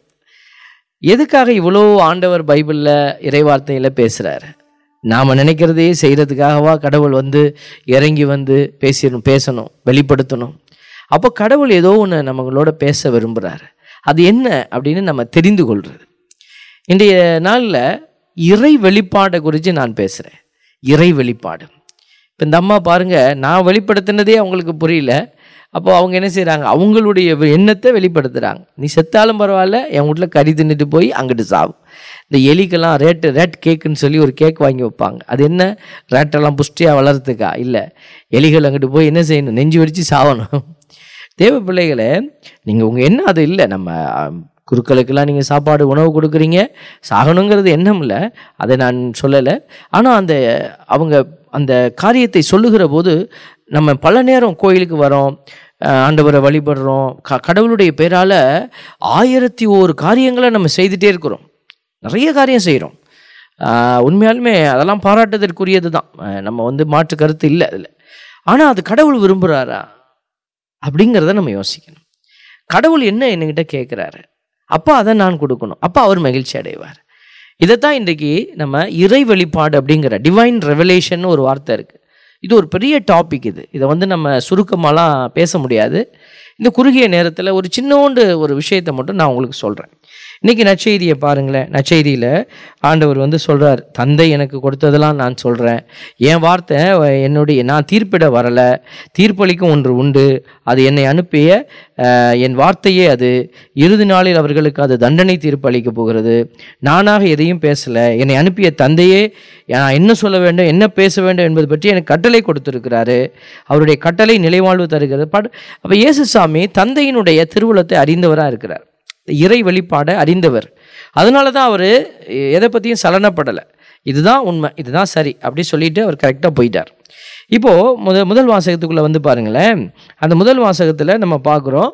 எதுக்காக இவ்வளோ ஆண்டவர் பைபிளில் இறைவார்த்தையில் பேசுகிறாரு நாம் நினைக்கிறதையே செய்கிறதுக்காகவா கடவுள் வந்து இறங்கி வந்து பேசணும் பேசணும் வெளிப்படுத்தணும் அப்போ கடவுள் ஏதோ ஒன்று நம்மளோட பேச விரும்புகிறாரு அது என்ன அப்படின்னு நம்ம தெரிந்து கொள்வது இன்றைய நாளில் இறை வெளிப்பாடை குறித்து நான் பேசுகிறேன் இறை வெளிப்பாடு இப்போ இந்த அம்மா பாருங்க நான் வெளிப்படுத்தினதே அவங்களுக்கு புரியல அப்போ அவங்க என்ன செய்கிறாங்க அவங்களுடைய வெ- எண்ணத்தை வெளிப்படுத்துகிறாங்க நீ செத்தாலும் பரவாயில்ல என் வீட்டில் கறி தின்னுட்டு போய் அங்கிட்டு சாவு இந்த எலிக்கெல்லாம் ரேட்டு ரேட் கேக்குன்னு சொல்லி ஒரு கேக் வாங்கி வைப்பாங்க அது என்ன ரேட்டெல்லாம் புஷ்டியாக வளர்றதுக்கா இல்லை எலிகள் அங்கிட்டு போய் என்ன செய்யணும் நெஞ்சு வெடிச்சு சாவணும் தேவ பிள்ளைகளே நீங்கள் உங்கள் என்ன அது இல்லை நம்ம அஹ், குருக்களுக்கெல்லாம் நீங்கள் சாப்பாடு உணவு கொடுக்குறீங்க சாகணுங்கிறது எண்ணம் இல்லை அதை நான் சொல்லலை ஆனால் அந்த அவங்க அந்த காரியத்தை சொல்லுகிற போது நம்ம பல நேரம் கோயிலுக்கு வரோம் அஹ், ஆண்டவரை வழிபடுறோம் க கடவுளுடைய பேரால் ஆயிரத்தி ஓரு காரியங்களை நம்ம செய்துட்டே இருக்கிறோம் நிறைய காரியம் செய்கிறோம் உண்மையாலுமே அதெல்லாம் பாராட்டுதற்குரியது தான் அஹ், நம்ம வந்து மாற்று கருத்து இல்லை அதில் ஆனால் அது கடவுள் விரும்புகிறாரா அப்படிங்கிறத நம்ம யோசிக்கணும் கடவுள் என்ன என்கிட்ட கேட்குறாரு அப்போ அதை நான் கொடுக்கணும் அப்போ அவர் மகிழ்ச்சி அடைவார் இதைத்தான் இன்றைக்கு நம்ம இறை வெளிப்பாடு அப்படிங்கிற டிவைன் ரெவலேஷன் ஒரு வார்த்தை இருக்குது இது ஒரு பெரிய டாபிக் இது இதை வந்து நம்ம சுருக்கமாலாம் பேச முடியாது இந்த குறுகிய நேரத்தில் ஒரு சின்னோண்டு ஒரு விஷயத்தை மட்டும் நான் உங்களுக்கு சொல்கிறேன் இன்றைக்கி நற்செய்தியை பாருங்களேன் நற்செய்தியில் ஆண்டவர் வந்து சொல்கிறார் தந்தை எனக்கு கொடுத்ததெல்லாம் நான் சொல்கிறேன் என் வார்த்தை அஹ், என்னுடைய நான் தீர்ப்பிட வரலை தீர்ப்பளிக்கும் ஒன்று உண்டு அது என்னை அனுப்பிய அஹ், என் வார்த்தையே அது இறுதி நாளில் அவர்களுக்கு அது தண்டனை தீர்ப்பு அளிக்க போகிறது நானாக எதையும் பேசலை என்னை அனுப்பிய தந்தையே நான் என்ன சொல்ல வேண்டும் என்ன பேச வேண்டும் என்பது பற்றி எனக்கு கட்டளை கொடுத்திருக்கிறாரு அவருடைய கட்டளை நிலைவாழ்வு தருகிறது பட் அப்போ இயேசுசாமி தந்தையினுடைய திருவுளத்தை அறிந்தவராக இருக்கிறார் இறை வெளிப்பாடை அறிந்தவர் அதனால தான் அவர் எதை பற்றியும் சலனப்படலை இதுதான் உண்மை இதுதான் சரி அப்படி சொல்லிட்டு அவர் கரெக்டாக போயிட்டார் இப்போது முத முதல் வாசகத்துக்குள்ளே வந்து பாருங்களேன் அந்த முதல் வாசகத்தில் நம்ம பார்க்குறோம்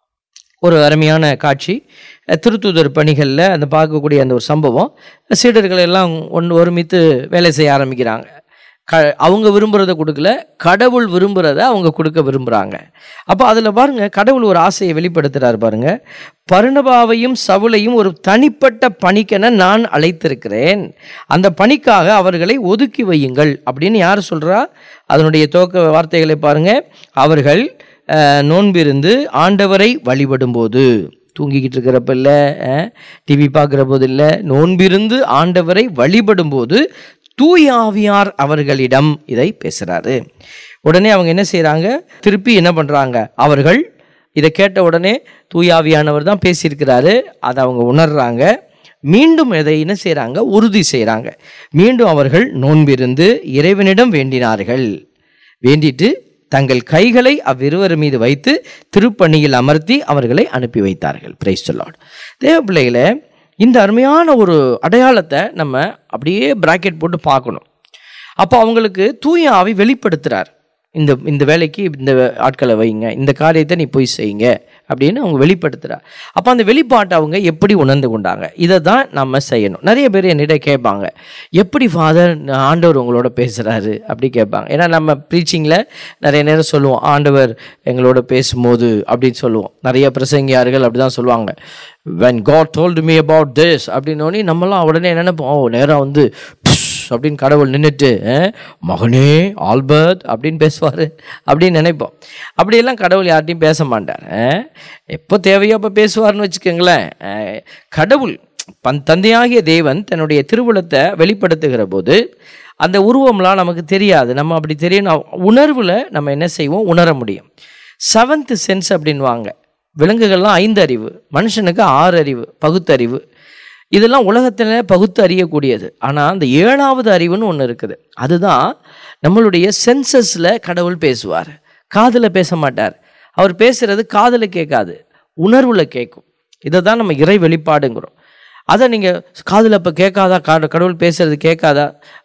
ஒரு அருமையான காட்சி அஹ் திருத்தூதர் பணிகளில் அந்த பார்க்கக்கூடிய அந்த ஒரு சம்பவம் சீடர்கள் எல்லாம் ஒன்று ஒருமித்து வேலை செய்ய ஆரம்பிக்கிறாங்க க அவங்க விரும்புகிறத கொடுக்கல கடவுள் விரும்புகிறத அவங்க கொடுக்க விரும்புகிறாங்க அப்போ அதில் பாருங்க கடவுள் ஒரு ஆசையை வெளிப்படுத்துகிறார் பாருங்க பர்ணபாவையும் சவுலையும் ஒரு தனிப்பட்ட பணிக்கென நான் அழைத்திருக்கிறேன் அந்த பணிக்காக அவர்களை ஒதுக்கி வையுங்கள் அப்படின்னு யார் சொல்கிறா அதனுடைய துவக்க வார்த்தைகளை பாருங்க அவர்கள் அஹ், நோன்பிருந்து ஆண்டவரை வழிபடும்போது தூங்கிக்கிட்டு இருக்கிறப்ப இல்லை டிவி பார்க்குற போது இல்லை நோன்பிருந்து ஆண்டவரை வழிபடும்போது தூய ஆவியார் அவர்களிடம் இதை பேசுகிறாரு உடனே அவங்க என்ன செய்கிறாங்க திருப்பி என்ன பண்ணுறாங்க அவர்கள் இதை கேட்ட உடனே தூயாவியானவர் தான் பேசியிருக்கிறாரு அதை அவங்க உணர்றாங்க மீண்டும் இதை என்ன செய்கிறாங்க உறுதி செய்கிறாங்க மீண்டும் அவர்கள் நோன்பிருந்து இறைவனிடம் வேண்டினார்கள் வேண்டிட்டு தங்கள் கைகளை அவ்விருவர் மீது வைத்து திருப்பணியில் அமர்த்தி அவர்களை அனுப்பி வைத்தார்கள் பிரைஸ் சொல்லாட் தேவ பிள்ளைகளே இந்த அருமையான ஒரு அடையாளத்தை நம்ம அப்படியே பிராக்கெட் போட்டு பார்க்கணும் அப்போ அவங்களுக்கு தூய ஆவி வெளிப்படுத்துகிறார் இந்த இந்த வேலைக்கு இந்த ஆட்களை வைங்க இந்த காரியத்தை நீ போய் செய்யுங்க அப்படின்னு அவங்க வெளிப்படுத்துகிறார் அப்போ அந்த வெளிப்பாட்டை அவங்க எப்படி உணர்ந்து கொண்டாங்க இதை தான் நம்ம செய்யணும் நிறைய பேர் என்னிட்ட கேட்பாங்க எப்படி ஃபாதர் ஆண்டவர் உங்களோட பேசுகிறாரு அப்படி கேட்பாங்க ஏன்னா நம்ம ப்ரீச்சிங்கில் நிறைய நேரம் சொல்லுவோம் ஆண்டவர் எங்களோட பேசும்போது அப்படின்னு சொல்லுவோம் நிறைய பிரசங்கியார்கள் அப்படி தான் சொல்லுவாங்க when god told me about this அப்படின்னோடனே நம்மலாம் உடனே நினைப்போம் ஓ நேராக வந்து "புஷ்" அப்படின்னு கடவுள் நின்றுட்டு மகனே ஆல்பர்ட் அப்படின்னு பேசுவார் அப்படின்னு நினைப்போம் அப்படியெல்லாம் கடவுள் யார்ட்டையும் பேச மாட்டார் அஹ், எப்போ தேவையோ அப்போ பேசுவார்னு வச்சுக்கோங்களேன் அஹ், கடவுள் பன் தந்தையாகிய தேவன் தன்னுடைய திருவுளத்தை வெளிப்படுத்துகிற போது அந்த உருவம்லாம் நமக்கு தெரியாது நம்ம அப்படி தெரியணும் உணர்வில் நம்ம என்ன செய்வோம் உணர முடியும் செவன்த் சென்ஸ் அப்படின்வாங்க விலங்குகள்லாம் ஐந்து அறிவு மனுஷனுக்கு ஆறு அறிவு பகுத்தறிவு இதெல்லாம் உலகத்தில் பகுத்து அறியக்கூடியது ஆனால் அந்த ஏழாவது அறிவுன்னு ஒன்று இருக்குது அதுதான் நம்மளுடைய சென்சஸில் கடவுள் பேசுவார் காதில் பேச மாட்டார் அவர் பேசுறது காதில் கேட்காது உணர்வில் கேட்கும் இதை தான் நம்ம இறை வெளிப்பாடுங்கிறோம் அதை நீங்கள் காதில் இப்போ கேட்காதா கட- கடவுள் பேசுறது கேட்காதா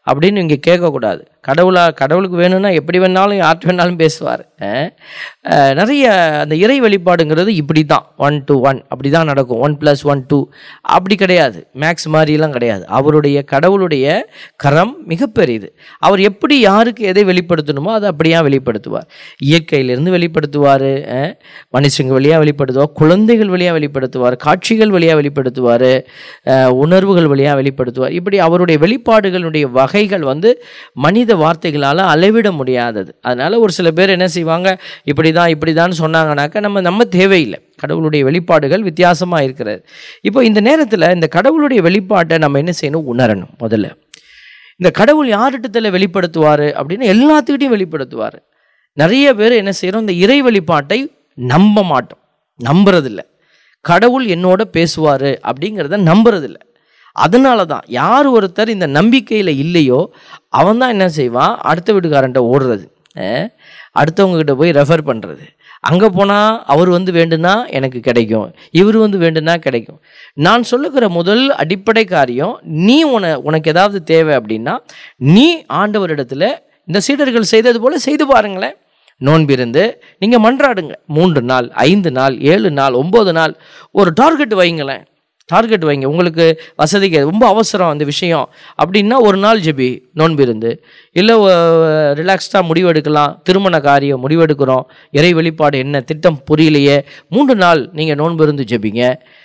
அப்படின்னு இங்கே கேட்கக்கூடாது கடவுளா கடவுளுக்கு வேணும்னா எப்படி வேணாலும் யார்கிட்ட வேணாலும் பேசுவார் அஹ், அஹ், நிறைய அந்த இறை வெளிப்பாடுங்கிறது இப்படி தான் ஒன் டு ஒன் அப்படி தான் நடக்கும் ஒன் ப்ளஸ் ஒன் டூ அப்படி கிடையாது மேக்ஸ் மாதிரிலாம் கிடையாது அவருடைய கடவுளுடைய கரம் மிகப்பெரியது அவர் எப்படி யாருக்கு எதை வெளிப்படுத்தணுமோ அதை அப்படியா வெளிப்படுத்துவார் இயற்கையிலிருந்து வெளிப்படுத்துவார் மனுஷங்க வழியாக வெளிப்படுத்துவார் குழந்தைகள் வழியாக வெளிப்படுத்துவார் காட்சிகள் வழியாக வெளிப்படுத்துவார் உணர்வுகள் வழியாக வெளிப்படுத்துவார் இப்படி அவருடைய வெளிப்பாடுகளுடைய வகைகள் வந்து மனித வார்த்தைகளால் அளவிட முடியாதது அதனால் ஒரு சில பேர் என்ன செய்வாங்க இப்படி தான் இப்படி தான் சொன்னாங்கனாக்கா நம்ம நம்ம தேவையில்லை கடவுளுடைய வெளிப்பாடுகள் வித்தியாசமாக இருக்கிறது இப்போ இந்த நேரத்தில் இந்த கடவுளுடைய வெளிப்பாட்டை நம்ம என்ன செய்யணும் உணரணும் முதல்ல இந்த கடவுள் யார்கிட்டத்தில் வெளிப்படுத்துவார் அப்படின்னு எல்லாத்துக்கிட்டையும் வெளிப்படுத்துவார் நிறைய பேர் என்ன செய்கிறோம் இந்த இறை வெளிப்பாட்டை நம்ப மாட்டோம் நம்புறதில்ல கடவுள் என்னோட பேசுவார் அப்படிங்கிறத நம்புறதில்ல அதனால தான் யார் ஒருத்தர் இந்த நம்பிக்கையில் இல்லையோ அவன் தான் என்ன செய்வான் அடுத்த வீட்டுக்காரன்ட்ட ஓடுறது அஹ், அடுத்தவங்க கிட்ட போய் ரெஃபர் பண்ணுறது அங்கே போனால் அவர் வந்து வேண்டுனா எனக்கு கிடைக்கும் இவர் வந்து வேண்டுனா கிடைக்கும் நான் சொல்லுகிற முதல் அடிப்படை காரியம் நீ உன உனக்கு ஏதாவது தேவை அப்படின்னா நீ ஆண்டவரிடத்துல இந்த சீடர்கள் செய்தது போல செய்து பாருங்களேன் நோன்பிருந்து நீங்கள் மன்றாடுங்க மூன்று நாள் ஐந்து நாள் ஏழு நாள் ஒம்பது நாள் ஒரு டார்கெட் வைங்களேன் டார்கெட் வைங்க உங்களுக்கு வசதிக்கு ரொம்ப அவசரம் அந்த விஷயம் அப்படின்னா ஒரு நாள் ஜெபி நோன்பு இருந்து இல்லை ரிலாக்ஸ்டாக முடிவெடுக்கலாம் திருமண காரியம் முடிவெடுக்கிறோம் இறை வெளிப்பாடு என்ன திட்டம் புரியலையே மூன்று நாள் நீங்கள் நோன்பு இருந்து ஜெபிங்க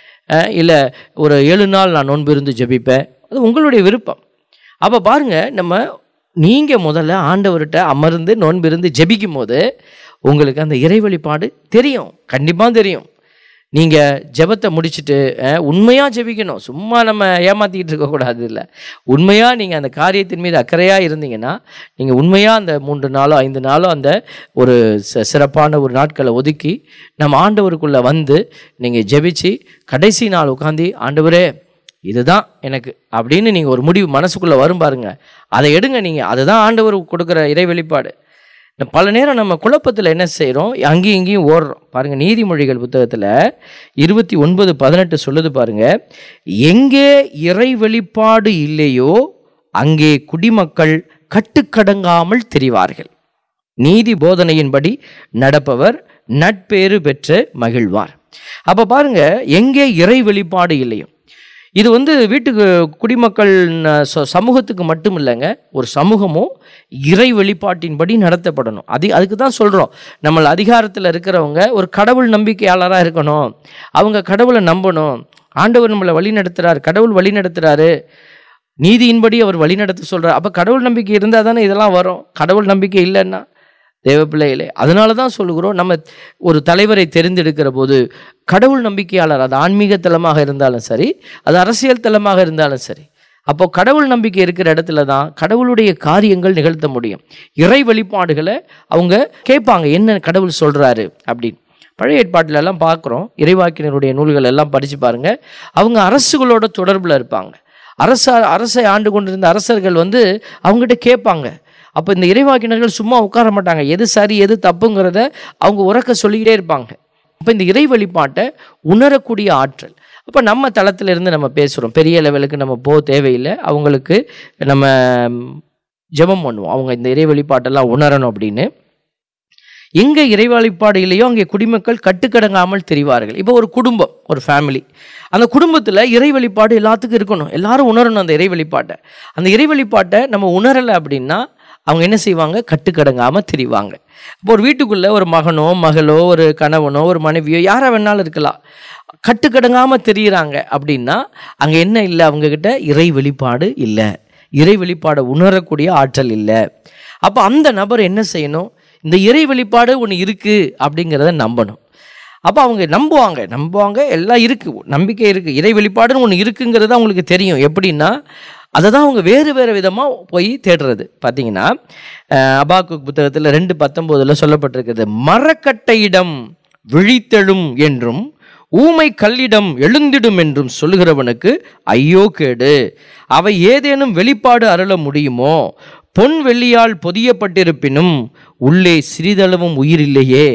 இல்லை ஒரு ஏழு நாள் நான் நோன்பு இருந்து ஜெபிப்பேன் அது உங்களுடைய விருப்பம் அப்போ பாருங்க நம்ம நீங்கள் முதல்ல ஆண்டவர்கிட்ட அமர்ந்து நோன்பு இருந்து ஜெபிக்கும் போது உங்களுக்கு அந்த இறை வெளிப்பாடு தெரியும் கண்டிப்பாக தெரியும் நீங்கள் ஜெபத்தை முடிச்சுட்டு உண்மையாக ஜெபிக்கணும் சும்மா நம்ம ஏமாற்றிக்கிட்டு இருக்கக்கூடாது இல்லை உண்மையாக நீங்கள் அந்த காரியத்தின் மீது அக்கறையாக இருந்தீங்கன்னா நீங்கள் உண்மையாக அந்த மூன்று நாளோ ஐந்து நாளோ அந்த ஒரு ச- சிறப்பான ஒரு நாட்களை ஒதுக்கி நம்ம ஆண்டவருக்குள்ளே வந்து நீங்கள் ஜெபிச்சு கடைசி நாள் உட்காந்து ஆண்டவரே இதுதான் எனக்கு அப்படின்னு நீங்கள் ஒரு முடிவு மனசுக்குள்ளே வரும் பாருங்க அதை எடுங்க நீங்கள் அதுதான் ஆண்டவர் கொடுக்குற இறை வெளிப்பாடு இந்த பல நேரம் நம்ம குழப்பத்தில் என்ன செய்கிறோம் அங்கேயும் இங்கேயும் ஓடுறோம் பாருங்க நீதிமொழிகள் புத்தகத்தில் இருபத்தி ஒன்பது பதினெட்டு சொல்லுது பாருங்க எங்கே இறை வெளிப்பாடு இல்லையோ அங்கே குடிமக்கள் கட்டுக்கடங்காமல் தெரிவார்கள் நீதி போதனையின்படி நடப்பவர் நட்பேறு பெற்று மகிழ்வார் அப்போ பாருங்க எங்கே இறை வெளிப்பாடு இல்லையோ இது வந்து வீட்டுக்கு குடிமக்கள் ந- ச- சமூகத்துக்கு மட்டும் இல்லைங்க ஒரு சமூகமும் இறை வெளிப்பாட்டின்படி நடத்தப்படணும் அது அதுக்கு தான் சொல்கிறோம் நம்ம அதிகாரத்தில் இருக்கிறவங்க ஒரு கடவுள் நம்பிக்கையாளராக இருக்கணும் அவங்க கடவுளை நம்பணும் ஆண்டவர் நம்மளை வழி நடத்துகிறார் கடவுள் வழி நடத்துகிறாரு நீதியின்படி அவர் வழி நடத்த சொல்கிறார் அப்போ கடவுள் நம்பிக்கை இருந்தால் தானே இதெல்லாம் வரும் கடவுள் நம்பிக்கை இல்லைன்னா தேவ பிள்ளைகளே அதனால தான் சொல்லுகிறோம் நம்ம ஒரு தலைவரை தெரிந்தெடுக்கிற போது கடவுள் நம்பிக்கையாளர் அது ஆன்மீக தலமாக இருந்தாலும் சரி அது அரசியல் தலமாக இருந்தாலும் சரி அப்போ கடவுள் நம்பிக்கை இருக்கிற இடத்துல தான் கடவுளுடைய காரியங்கள் நிகழ்த்த முடியும் இறை வெளிப்பாடுகளை அவங்க கேட்பாங்க என்ன கடவுள் சொல்றாரு அப்படின்னு பழைய ஏற்பாட்டுல எல்லாம் பார்க்குறோம் இறைவாக்கினருடைய நூல்கள் எல்லாம் படிச்சு பாருங்க அவங்க அரசுகளோட தொடர்புல இருப்பாங்க அரச அரசை ஆண்டு கொண்டிருந்த அரசர்கள் வந்து அவங்ககிட்ட கேட்பாங்க அப்போ இந்த இறைவாக்கினர்கள் சும்மா உட்கார மாட்டாங்க எது சரி எது தப்புங்கிறத அவங்க உறக்க சொல்லிக்கிட்டே இருப்பாங்க அப்போ இந்த இறை வெளிப்பாட்டை உணரக்கூடிய ஆற்றல் அப்போ நம்ம தளத்துல இருந்து நம்ம பேசுகிறோம் பெரிய லெவலுக்கு நம்ம போக தேவையில்லை அவங்களுக்கு நம்ம ம், ஜெபம் பண்ணுவோம் அவங்க இந்த இறை வெளிப்பாட்டெல்லாம் உணரணும் அப்படின்னு எங்கே இறை வழிபாடு இல்லையோ அங்கே குடிமக்கள் கட்டுக்கடங்காமல் தெரிவார்கள் இப்போ ஒரு குடும்பம் ஒரு ஃபேமிலி அந்த குடும்பத்தில் இறை வழிபாடு எல்லாத்துக்கும் இருக்கணும் எல்லாரும் உணரணும் அந்த இறை வழிபாட்டை அந்த இறை வழிபாட்டை நம்ம உணரலை அப்படின்னா அவங்க என்ன செய்வாங்க கட்டுக்கடங்காமல் தெரிவாங்க இப்போ ஒரு வீட்டுக்குள்ளே ஒரு மகனோ மகளோ ஒரு கணவனோ ஒரு மனைவியோ யாரா வேணாலும் இருக்கலாம் கட்டுக்கடங்காமல் தெரியுறாங்க அப்படின்னா அங்கே என்ன இல்லை அவங்கக்கிட்ட இறை வெளிப்பாடு இல்லை இறை வெளிப்பாடை உணரக்கூடிய ஆற்றல் இல்லை அப்போ அந்த நபர் என்ன செய்யணும் இந்த இறை வெளிப்பாடு ஒன்று இருக்குது அப்படிங்கிறத நம்பணும் அப்போ அவங்க நம்புவாங்க நம்புவாங்க எல்லாம் இருக்குது நம்பிக்கை இருக்குது இறை வெளிப்பாடுன்னு ஒன்று இருக்குங்கிறது அவங்களுக்கு தெரியும் எப்படின்னா அதை தான் அவங்க வேறு வேறு விதமாக போய் தேடுறது பார்த்தீங்கன்னா அஹ், அபாக்குக் புத்தகத்தில் ரெண்டு பத்தொம்போதில் சொல்லப்பட்டிருக்கிறது மரக்கட்டையிடம் விழித்தெழும் என்றும் ஊமை கல்லிடம் எழுந்திடும் என்றும் சொல்லுகிறவனுக்கு ஐயோ கேடு அவை ஏதேனும் வெளிப்பாடு அருள முடியுமோ பொன் வெள்ளியால் பொதியப்பட்டிருப்பினும் உள்ளே சிறிதளவும் உயிர் இல்லையே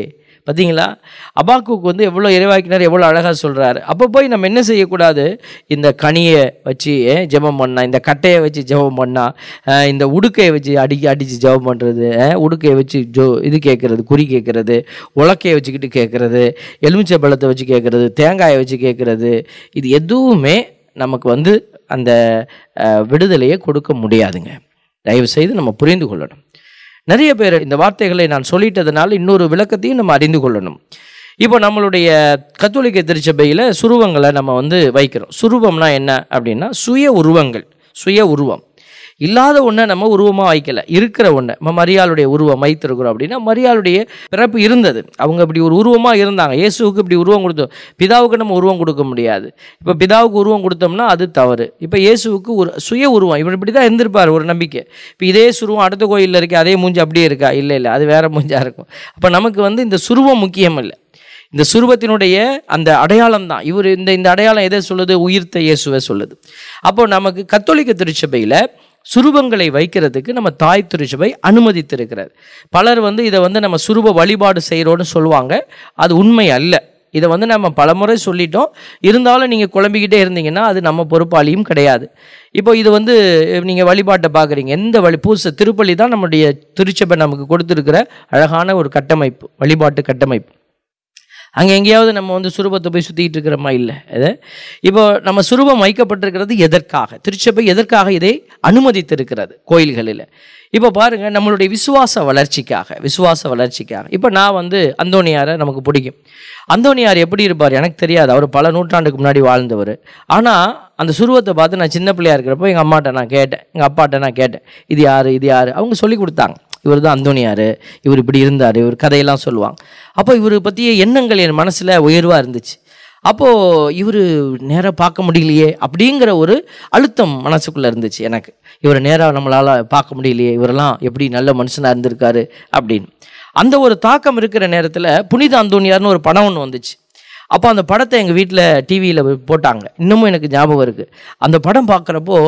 பார்த்தீங்களா அபாக்குக்கு வந்து எவ்வளோ இறைவாக்கினர் எவ்வளோ அழகாக சொல்கிறாரு அப்போ போய் நம்ம என்ன செய்யக்கூடாது இந்த கனியை வச்சு அஹ், ஜெபம் பண்ணா இந்த கட்டையை வச்சு ஜெபம் பண்ணா அஹ், இந்த உடுக்கையை வச்சு அடி அடித்து ஜெபம் பண்ணுறது உடுக்கையை வச்சு ஜோ இது கேட்குறது குறி கேட்குறது உலக்கையை வச்சுக்கிட்டு கேட்குறது எலுமிச்சை பழத்தை வச்சு கேட்குறது தேங்காயை வச்சு கேட்குறது இது எதுவுமே நமக்கு வந்து அந்த அஹ், விடுதலையை கொடுக்க முடியாதுங்க தயவு செய்து நம்ம புரிந்து கொள்ளணும் நிறைய பேர் இந்த வார்த்தைகளை நான் சொல்லிட்டதுனால இன்னொரு விளக்கத்தையும் நம்ம அறிந்து கொள்ளணும் இப்போ நம்மளுடைய கத்தோலிக்க திருச்சபையில் சுருவங்களை நம்ம வந்து வைக்கிறோம் சுருவம்னா என்ன அப்படின்னா சுய உருவங்கள் சுய உருவம் இல்லாத ஒன்றை நம்ம உருவமாக வைக்கல இருக்கிற ஒன்றை நம்ம மரியாளுடைய உருவம் வைத்திருக்கிறோம் அப்படின்னா மரியாளுடைய பிறப்பு இருந்தது அவங்க இப்படி ஒரு உருவமாக இருந்தாங்க இயேசுவுக்கு இப்படி உருவம் கொடுத்தோம் பிதாவுக்கு நம்ம உருவம் கொடுக்க முடியாது இப்போ பிதாவுக்கு உருவம் கொடுத்தோம்னா அது தவறு இப்போ இயேசுவுக்கு ஒரு சுய உருவம் இவர் இப்படி தான் இருந்திருப்பார் ஒரு நம்பிக்கை இப்போ இதே சுருவம் அடுத்த கோயிலில் இருக்கே அதே மூஞ்சி அப்படியே இருக்கா இல்லை இல்லை அது வேற மூஞ்சா இருக்கும் அப்போ நமக்கு வந்து இந்த சுருவம் முக்கியம் இல்லை இந்த சுருவத்தினுடைய அந்த அடையாளம் தான் இவர் இந்த இந்த அடையாளம் எதை சொல்லுது உயிர்த்த இயேசுவை சொல்லுது அப்போ நமக்கு கத்தோலிக்க திருச்சபையில் சுருவங்களை வைக்கிறதுக்கு நம்ம தாய் திருச்சபை அனுமதித்திருக்கிறது பலர் வந்து இதை வந்து நம்ம சுருவ வழிபாடு செய்கிறோன்னு சொல்லுவாங்க அது உண்மை அல்ல இதை வந்து நம்ம பலமுறை சொல்லிட்டோம் இருந்தாலும் நீங்கள் குழம்பிக்கிட்டே இருந்தீங்கன்னா அது நம்ம பொறுப்பாளியும் கிடையாது இப்போ இது வந்து நீங்கள் வழிபாட்டை பார்க்குறீங்க எந்த வழி பூச திருப்பலி தான் நம்முடைய திருச்சபை நமக்கு கொடுத்துருக்கிற அழகான ஒரு கட்டமைப்பு வழிபாட்டு கட்டமைப்பு அங்கே எங்கேயாவது நம்ம வந்து சுரூபத்தை போய் சுற்றிக்கிட்டு இருக்கிறோமா இல்லை அது இப்போ நம்ம சுரூபம் வைக்கப்பட்டிருக்கிறது எதற்காக திருச்சபை எதற்காக இதை அனுமதித்திருக்கிறது கோயில்களில் இப்போ பாருங்கள் நம்மளுடைய விசுவாச வளர்ச்சிக்காக விசுவாச வளர்ச்சிக்காக இப்போ நான் வந்து அந்தோணியாரை நமக்கு பிடிக்கும் அந்தோணியார் எப்படி இருப்பார் எனக்கு தெரியாது அவர் பல நூற்றாண்டுக்கு முன்னாடி வாழ்ந்தவர் ஆனால் அந்த சுருவத்தை பார்த்து நான் சின்ன பிள்ளையா இருக்கிறப்போ எங்கள் அம்மாட்ட நான் கேட்டேன் எங்கள் அப்பாட்ட நான் கேட்டேன் இது யார் இது யார் அவங்க சொல்லி கொடுத்தாங்க இவர் தான் அந்தோணியார் இவர் இப்படி இருந்தார் இவர் கதையெல்லாம் சொல்லுவாங்க அப்போ இவரை பற்றிய எண்ணங்கள் என் மனசில் உயர்வாக இருந்துச்சு அப்போது இவர் நேராக பார்க்க முடியலையே அப்படிங்கிற ஒரு அழுத்தம் மனசுக்குள்ளே இருந்துச்சு எனக்கு இவரை நேராக நம்மளால் பார்க்க முடியலையே இவரெல்லாம் எப்படி நல்ல மனுஷனாக இருந்திருக்காரு அப்படின்னு அந்த ஒரு தாக்கம் இருக்கிற நேரத்தில் புனித அந்தோணியார்னு ஒரு படம் ஒன்று வந்துச்சு அப்போ அந்த படத்தை எங்கள் வீட்டில் டிவியில் போட்டாங்க இன்னமும் எனக்கு ஞாபகம் இருக்குது அந்த படம் பார்க்குறப்போ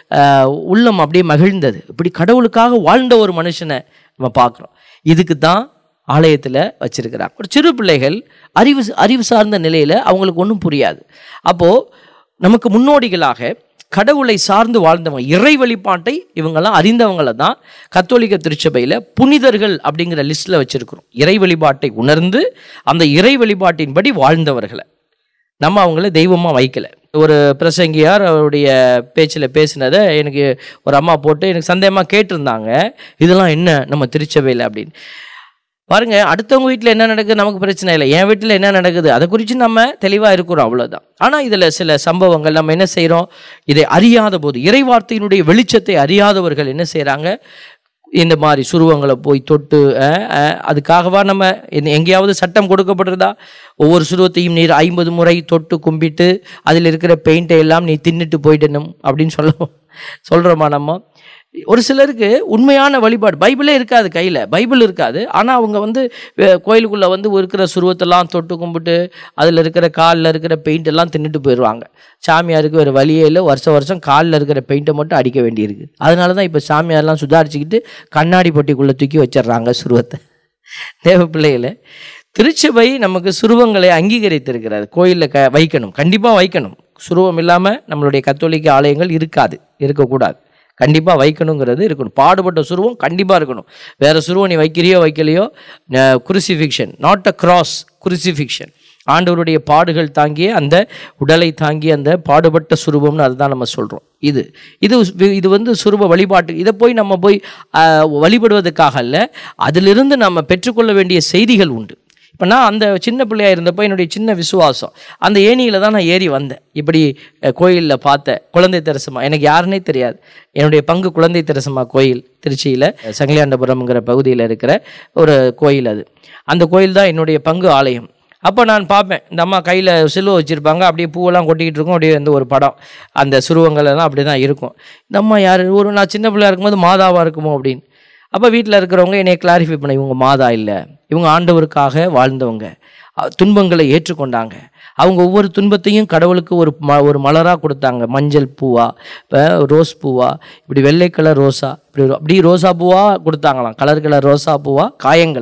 உள்ளம் அப்படியே மகிழ்ந்தது இப்படி கடவுளுக்காக வாழ்ந்த ஒரு மனுஷனை நம்ம பார்க்குறோம் இதுக்கு தான் ஆலயத்தில் வச்சிருக்கிறாங்க ஒரு சிறு பிள்ளைகள் அறிவு அறிவு சார்ந்த நிலையில் அவங்களுக்கு ஒன்றும் புரியாது அப்போது நமக்கு முன்னோடிகளாக கடவுளை சார்ந்து வாழ்ந்தவங்க இறை வழிபாட்டை இவங்கெல்லாம் அறிந்தவங்களை தான் கத்தோலிக்க திருச்சபையில் புனிதர்கள் அப்படிங்கிற லிஸ்ட்டில் வச்சுருக்கிறோம் இறை வழிபாட்டை உணர்ந்து அந்த இறை வழிபாட்டின்படி வாழ்ந்தவர்களை நம்ம அவங்கள தெய்வமாக வைக்கல ஒரு பிரசங்கியார் அவருடைய பேச்சில் பேசினதை எனக்கு ஒரு அம்மா போட்டு எனக்கு சந்தேகமாக கேட்டிருந்தாங்க இதெல்லாம் என்ன நம்ம திருச்சபையில் அப்படின்னு பாருங்க அடுத்தவங்க வீட்டில் என்ன நடக்குது நமக்கு பிரச்சனை இல்லை என் வீட்டில் என்ன நடக்குது அதை குறித்து நம்ம தெளிவாக இருக்கிறோம் அவ்வளோதான் ஆனால் இதில் சில சம்பவங்கள் நம்ம என்ன செய்கிறோம் இதை அறியாத போது இறைவார்த்தையினுடைய வெளிச்சத்தை அறியாதவர்கள் என்ன செய்கிறாங்க இந்த மாதிரி சுருவங்களை போய் தொட்டு அஹ், அஹ், அதுக்காகவா நம்ம எந்த- எங்கேயாவது சட்டம் கொடுக்கப்படுறதா ஒவ்வொரு சுருவத்தையும் நீர் ஐம்பது முறை தொட்டு கும்பிட்டு அதில் இருக்கிற பெயிண்டை எல்லாம் நீ தின்னுட்டு போயிடணும் அப்படின்னு சொல்ல சொல்கிறோமா நம்ம ஒரு சிலருக்கு உண்மையான வழிபாடு பைபிளே இருக்காது கையில் பைபிள் இருக்காது ஆனால் அவங்க வந்து வே- கோயிலுக்குள்ளே வந்து இருக்கிற சுருவத்தெல்லாம் தொட்டு கும்பிட்டு அதில் இருக்கிற காலில் இருக்கிற பெயிண்ட் எல்லாம் தின்னுட்டு போயிடுவாங்க சாமியாருக்கு வேறு வழியே இல்லை வருஷம் வருஷம் காலில் இருக்கிற பெயிண்ட்டை மட்டும் அடிக்க வேண்டியிருக்கு அதனால தான் இப்போ சாமியார்லாம் சுதாரிச்சுக்கிட்டு கண்ணாடி பொட்டிக்குள்ளே தூக்கி வச்சிடுறாங்க சுருவத்தை தேவ பிள்ளைகளை திருச்சபை நமக்கு சுருவங்களை அங்கீகரித்திருக்கிறது கோயிலில் க வைக்கணும் கண்டிப்பாக வைக்கணும் சுருவம் இல்லாமல் நம்மளுடைய கத்தோலிக்க ஆலயங்கள் இருக்காது இருக்கக்கூடாது கண்டிப்பாக வைக்கணுங்கிறது இருக்கணும் பாடுபட்ட சுருவம் கண்டிப்பாக இருக்கணும் வேறு சுருவம் நீ வைக்கிறியோ வைக்கலையோ குருசிஃபிக்ஷன் நாட் அ கிராஸ் குருசிஃபிக்ஷன் ஆண்டவருடைய பாடுகள் தாங்கிய அந்த உடலை தாங்கிய அந்த பாடுபட்ட சுரூபம்னு அதுதான் நம்ம சொல்கிறோம் இது இது இது வந்து சுரூப வழிபாட்டு இதை போய் நம்ம போய் ஆஹ், வழிபடுவதற்காக அல்ல அதிலிருந்து நம்ம பெற்றுக்கொள்ள வேண்டிய செய்திகள் உண்டு இப்போ நான் அந்த சின்ன பிள்ளையா இருந்தப்போ என்னுடைய சின்ன விசுவாசம் அந்த ஏணியில் தான் நான் ஏறி வந்தேன் இப்படி கோயிலில் பார்த்த குழந்தை தெரசமா எனக்கு யாருன்னே தெரியாது என்னுடைய பங்கு குழந்தை தெரசமா கோயில் திருச்சியில் சங்கிலியாண்டபுரம்ங்கிற பகுதியில் இருக்கிற ஒரு கோயில் அது அந்த கோயில் தான் என்னுடைய பங்கு ஆலயம் அப்போ நான் பார்ப்பேன் இந்த அம்மா கையில் சிலுவை வச்சுருப்பாங்க அப்படியே பூவெல்லாம் கொட்டிக்கிட்டு இருக்கும் அப்படியே வந்து ஒரு படம் அந்த சுருவங்கள் எல்லாம் அப்படி தான் இருக்கும் இந்த அம்மா யார் ஒரு நான் சின்ன பிள்ளையா இருக்கும்போது மாதாவாக இருக்குமோ அப்படின்னு அப்போ வீட்டில் இருக்கிறவங்க என்னை கிளாரிஃபை பண்ண இவங்க மாதா இல்லை இவங்க ஆண்டவருக்காக வாழ்ந்தவங்க அ, துன்பங்களை ஏற்றுக்கொண்டாங்க அவங்க ஒவ்வொரு துன்பத்தையும் கடவுளுக்கு ஒரு ம ஒரு மலராக கொடுத்தாங்க மஞ்சள் பூவா இப்போ ரோஸ் பூவா இப்படி வெள்ளை கலர் ரோசா இப்படி அப்படி ரோசா பூவா கொடுத்தாங்களாம் கலர் கலர் ரோசா பூவா காயங்களை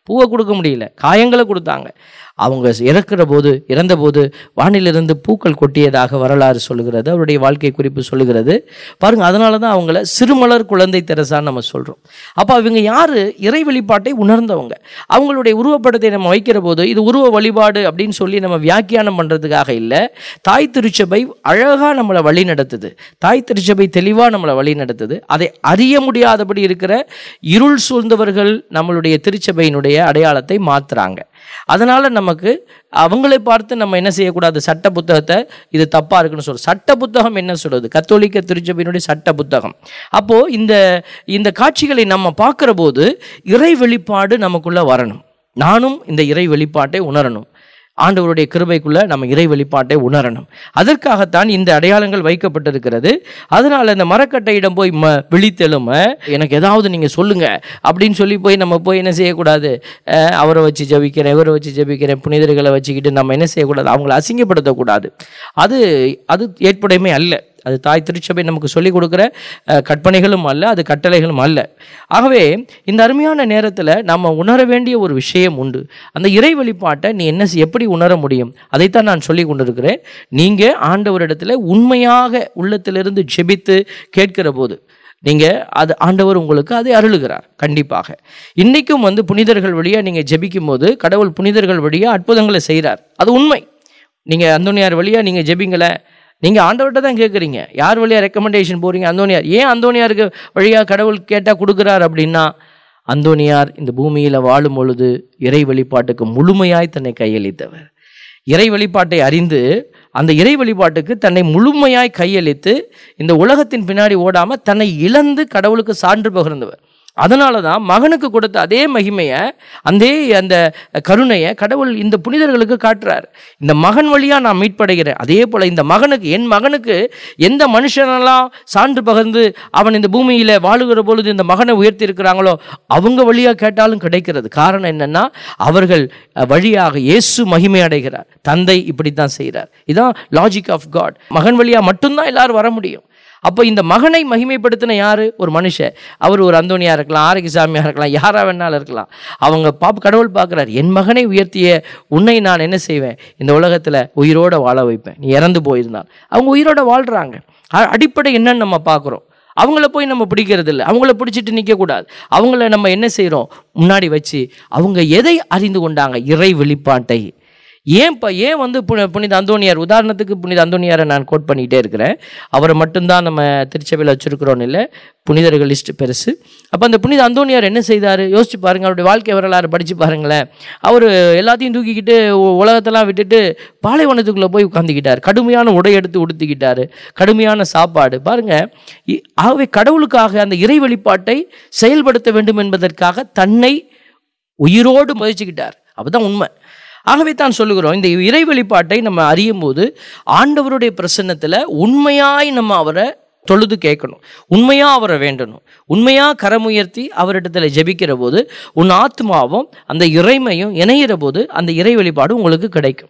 பூவை கொடுக்க முடியல காயங்களை கொடுத்தாங்க அவங்க இறக்குற போது இறந்தபோது வானிலிருந்து பூக்கள் கொட்டியதாக வரலாறு சொல்லுகிறது அவருடைய வாழ்க்கை குறிப்பு சொல்லுகிறது பாருங்க அதனால தான் அவங்கள சிறுமலர் குழந்தை தெரசான்னு நம்ம சொல்கிறோம் அப்போ அவங்க யார் இறை வெளிப்பாட்டை உணர்ந்தவங்க அவங்களுடைய உருவப்படத்தை நம்ம வைக்கிற போது இது உருவ வழிபாடு அப்படின்னு சொல்லி நம்ம வியாக்கியானம் பண்ணுறதுக்காக இல்லை தாய் திருச்சபை அழகாக நம்மளை வழி நடத்துது தாய் திருச்சபை தெளிவாக நம்மளை வழி நடத்துது அதை அறிய முடியாதபடி இருக்கிற இருள் சூழ்ந்தவர்கள் நம்மளுடைய திருச்சபையினுடைய அடையாளத்தை மாற்றுறாங்க அதனால் நமக்கு அவங்களை பார்த்து நம்ம என்ன செய்யக்கூடாது சட்ட புத்தகத்தை இது தப்பாக இருக்குன்னு சொல்கிறோம் சட்ட புத்தகம் என்ன சொல்லுது கத்தோலிக்க திருச்சபையினுடைய சட்ட புத்தகம் அப்போது இந்த இந்த காட்சிகளை நம்ம பார்க்குற போது இறை வெளிப்பாடு நமக்குள்ளே வரணும் நானும் இந்த இறை வெளிப்பாட்டை உணரணும் ஆண்டவருடைய கிருபைக்குள்ள நம்ம இறை வெளிப்பாட்டை உணரணும் அதற்காகத்தான் இந்த அடையாளங்கள் வைக்கப்பட்டிருக்கிறது அதனால இந்த மரக்கட்டையிடம் போய் ம விழித்தெழும எனக்கு ஏதாவது நீங்க சொல்லுங்க அப்படின்னு சொல்லி போய் நம்ம போய் என்ன செய்யக்கூடாது அஹ் அவரை வச்சு ஜபிக்கிறேன் இவரை வச்சு ஜபிக்கிறேன் புனிதர்களை வச்சுக்கிட்டு நம்ம என்ன செய்யக்கூடாது அவங்கள அசிங்கப்படுத்தக்கூடாது அது அது ஏற்புடைமை அல்ல அது தாய் திருச்சபை நமக்கு சொல்லிக் கொடுக்குற அஹ், கற்பனைகளும் அல்ல அது கட்டளைகளும் அல்ல ஆகவே இந்த அருமையான நேரத்தில் நம்ம உணர வேண்டிய ஒரு விஷயம் உண்டு அந்த இறை வெளிப்பாட்டை நீ என்ன செய்- எப்படி உணர முடியும் அதைத்தான் நான் சொல்லி கொண்டிருக்கிறேன் நீங்கள் ஆண்டவரிடத்தில் உண்மையாக உள்ளத்திலிருந்து ஜெபித்து கேட்கிற போது நீங்கள் அது ஆண்டவர் உங்களுக்கு அதை அருளுகிறார் கண்டிப்பாக இன்றைக்கும் வந்து புனிதர்கள் வழியாக நீங்கள் ஜெபிக்கும் போது கடவுள் புனிதர்கள் வழியாக அற்புதங்களை செய்கிறார் அது உண்மை நீங்கள் அந்தோனியார் வழியாக நீங்கள் ஜெபிங்களேன் நீங்கள் ஆண்டவர்கிட்ட தான் கேட்குறீங்க யார் வழியாக ரெக்கமெண்டேஷன் போகிறீங்க அந்தோனியார் ஏன் அந்தோனியாருக்கு வழியாக கடவுள் கேட்டால் கொடுக்குறார் அப்படின்னா அந்தோனியார் இந்த பூமியில் வாழும் பொழுது இறை வெளிப்பாட்டுக்கு முழுமையாய் தன்னை கையளித்தவர் இறை வெளிப்பாட்டை அறிந்து அந்த இறை வெளிப்பாட்டுக்கு தன்னை முழுமையாய் கையளித்து இந்த உலகத்தின் பின்னாடி ஓடாம தன்னை இழந்து கடவுளுக்கு சான்று பகிர்ந்தவர் அதனால தான் மகனுக்கு கொடுத்த அதே மகிமையை அதே அந்த கருணையை கடவுள் இந்த புனிதர்களுக்கு காட்டுறார் இந்த மகன் வழியா நான் மீட்படைகிறேன் அதே போல இந்த மகனுக்கு என் மகனுக்கு எந்த மனுஷனெல்லாம் சான்று பகிர்ந்து அவன் இந்த பூமியில வாழுகிற பொழுது இந்த மகனை உயர்த்தி இருக்கிறாங்களோ அவங்க வழியா கேட்டாலும் கிடைக்கிறது காரணம் என்னன்னா அவர்கள் அஹ், வழியாக இயேசு மகிமை அடைகிறார் தந்தை இப்படித்தான் செய்கிறார் இதான் லாஜிக் ஆஃப் காட் மகன் வழியா மட்டும்தான் எல்லாரும் வர முடியும் அப்போ இந்த மகனை மகிமைப்படுத்தின யாரு ஒரு மனுஷன் அவர் ஒரு அந்தோனியா இருக்கலாம் ஆரோக்கியசாமியா இருக்கலாம் யாரா வேணாலும் இருக்கலாம் அவங்க பாப் கடவுள் பார்க்குறாரு என் மகனை உயர்த்திய உன்னை நான் என்ன செய்வேன் இந்த உலகத்தில் உயிரோட வாழ வைப்பேன் நீ இறந்து போயிருந்தால் அவங்க உயிரோட வாழ்றாங்க அ- அடிப்படை என்னன்னு நம்ம பார்க்குறோம் அவங்கள போய் நம்ம பிடிக்கிறது இல்லை அவங்கள பிடிச்சிட்டு நிற்கக்கூடாது அவங்கள நம்ம என்ன செய்கிறோம் முன்னாடி வச்சு அவங்க எதை அறிந்து கொண்டாங்க இறை வெளிப்பாட்டை ஏன் இப்போ ஏன் வந்து புனி புனித அந்தோனியார் உதாரணத்துக்கு புனித அந்தோனியாரை நான் கோட் பண்ணிக்கிட்டே இருக்கிறேன் அவரை மட்டும்தான் நம்ம திருச்சபையில் வச்சுருக்கிறோன்னு இல்லை புனிதர்கள் லிஸ்ட் பெருசு அப்போ அந்த புனித அந்தோனியார் என்ன செய்தார் யோசிச்சு பாருங்க அவருடைய வாழ்க்கை வரலாறு படித்து பாருங்களேன் அவர் எல்லாத்தையும் தூக்கிக்கிட்டு உ- உலகத்தெல்லாம் விட்டுட்டு பாலைவனத்துக்குள்ளே போய் உட்காந்துக்கிட்டார் கடுமையான உடை எடுத்து உடுத்திக்கிட்டாரு கடுமையான சாப்பாடு பாருங்க இ- ஆகவே கடவுளுக்காக அந்த இறை வெளிப்பாட்டை செயல்படுத்த வேண்டும் என்பதற்காக தன்னை உயிரோடு முயற்சிக்கிட்டார் அப்பதான் உண்மை ஆகவே தான் சொல்லுகிறோம் இந்த இறை வெளிப்பாட்டை நம்ம அறியும் போது ஆண்டவருடைய பிரசன்னத்தில் உண்மையாய் நம்ம அவரை தொழுது கேட்கணும் உண்மையா அவரை வேண்டணும் உண்மையா கரமுயர்த்தி அவரிடத்துல ஜெபிக்கிற போது உன் ஆத்மாவும் அந்த இறைமையும் இணையிற போது அந்த இறை வெளிப்பாடு உங்களுக்கு கிடைக்கும்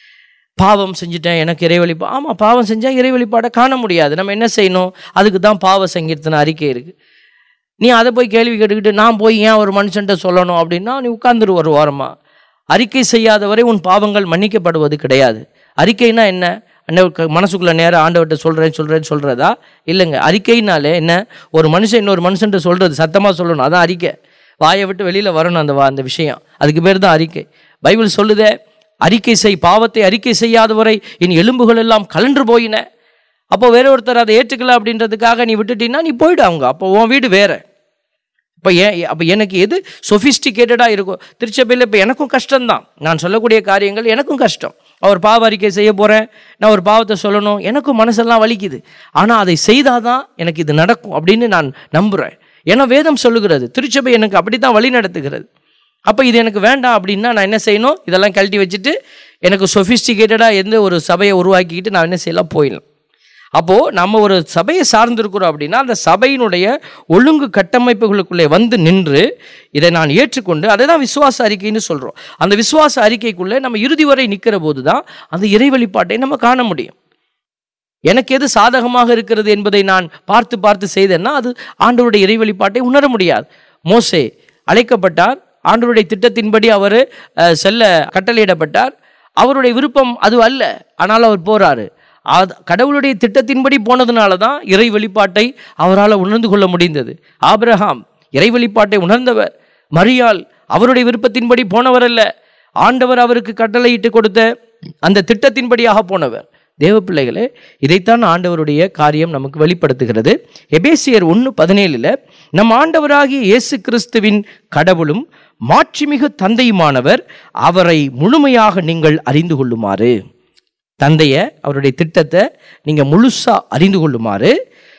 பாவம் செஞ்சுட்டேன் எனக்கு இறை வெளிப்பா ஆமாம் பாவம் செஞ்சால் இறை வெளிப்பாடை காண முடியாது நம்ம என்ன செய்யணும் அதுக்கு தான் பாவ சங்கீர்த்தன அறிக்கை இருக்குது நீ அதை போய் கேள்வி கேட்டுக்கிட்டு நான் போய் ஏன் ஒரு மனுஷன்ட்ட சொல்லணும் அப்படின்னா நீ உட்கார்ந்துரு ஒரு ஓரமா அறிக்கை செய்யாதவரை உன் பாவங்கள் மன்னிக்கப்படுவது கிடையாது அறிக்கைனா என்ன அண்ணன் மனசுக்குள்ள நேரம் ஆண்டவர்கிட்ட சொல்கிறேன் சொல்கிறேன்னு சொல்கிறதா இல்லைங்க அறிக்கைனாலே என்ன ஒரு மனுஷன் இன்னொரு மனுஷன்ட்ட சொல்கிறது சத்தமாக சொல்லணும் அதான் அறிக்கை வாயை விட்டு வெளியில் வரணும் அந்த வா- அந்த விஷயம் அதுக்கு பேர் தான் அறிக்கை பைபிள் சொல்லுதே அறிக்கை செய் பாவத்தை அறிக்கை செய்யாதவரை என் எலும்புகள் எல்லாம் கலன்று போயின அப்போ வேற ஒருத்தர் அதை ஏற்றுக்கல அப்படின்றதுக்காக நீ விட்டுட்டீங்கன்னா நீ போயிடு அவங்க அப்போ உன் வீடு வேற இப்போ ஏன் அப்போ எனக்கு எது சொஃபிஸ்டிகேட்டடாக இருக்கும் திருச்சபையில் இப்போ எனக்கும் கஷ்டம்தான் நான் சொல்லக்கூடிய காரியங்கள் எனக்கும் கஷ்டம் அவர் பாவ அறிக்கை செய்ய போகிறேன் நான் ஒரு பாவத்தை சொல்லணும் எனக்கும் மனசெல்லாம் வலிக்குது ஆனால் அதை செய்தாதான் எனக்கு இது நடக்கும் அப்படின்னு நான் நம்புகிறேன் ஏன்னா வேதம் சொல்லுகிறது திருச்சபை எனக்கு அப்படி தான் வழி நடத்துகிறது அப்போ இது எனக்கு வேண்டாம் அப்படின்னா நான் என்ன செய்யணும் இதெல்லாம் கழட்டி வச்சுட்டு எனக்கு சொஃபிஸ்டிகேட்டடாக எந்த ஒரு சபையை உருவாக்கிக்கிட்டு நான் என்ன செய்யலாம் போயிடலாம் அப்போது நம்ம ஒரு சபையை சார்ந்திருக்கிறோம் அப்படின்னா அந்த சபையினுடைய ஒழுங்கு கட்டமைப்புகளுக்குள்ளே வந்து நின்று இதை நான் ஏற்றுக்கொண்டு அதை தான் விசுவாச அறிக்கைன்னு சொல்கிறோம் அந்த விசுவாச அறிக்கைக்குள்ளே நம்ம இறுதி வரை நிற்கிற போது தான் அந்த இறை வெளிப்பாட்டை நம்ம காண முடியும் எனக்கு எது சாதகமாக இருக்கிறது என்பதை நான் பார்த்து பார்த்து செய்தேன்னா அது ஆண்டவருடைய இறை வெளிப்பாட்டை உணர முடியாது மோசே அழைக்கப்பட்டார் ஆண்டவருடைய திட்டத்தின்படி அவர் செல்ல கட்டளையிடப்பட்டார் அவருடைய விருப்பம் அது அல்ல ஆனால் அவர் போறாரு அது கடவுளுடைய திட்டத்தின்படி போனதுனால தான் இறை வெளிப்பாட்டை அவரால் உணர்ந்து கொள்ள முடிந்தது ஆபிரகாம் இறை வெளிப்பாட்டை உணர்ந்தவர் மரியாள் அவருடைய விருப்பத்தின்படி போனவர் அல்ல ஆண்டவர் அவருக்கு கட்டளையிட்டு கொடுத்த அந்த திட்டத்தின்படியாக போனவர் தேவ பிள்ளைகளே இதைத்தான் ஆண்டவருடைய காரியம் நமக்கு வெளிப்படுத்துகிறது எபேசியர் ஒன்று பதினேழில் நம் ஆண்டவராகிய இயேசு கிறிஸ்துவின் கடவுளும் மாட்சிமிகு தந்தையுமானவர் அவரை முழுமையாக நீங்கள் அறிந்து கொள்ளுமாறு தந்தைய அவருடைய திட்டத்தை நீங்க முழுசா அறிந்து கொள்ளுமாறு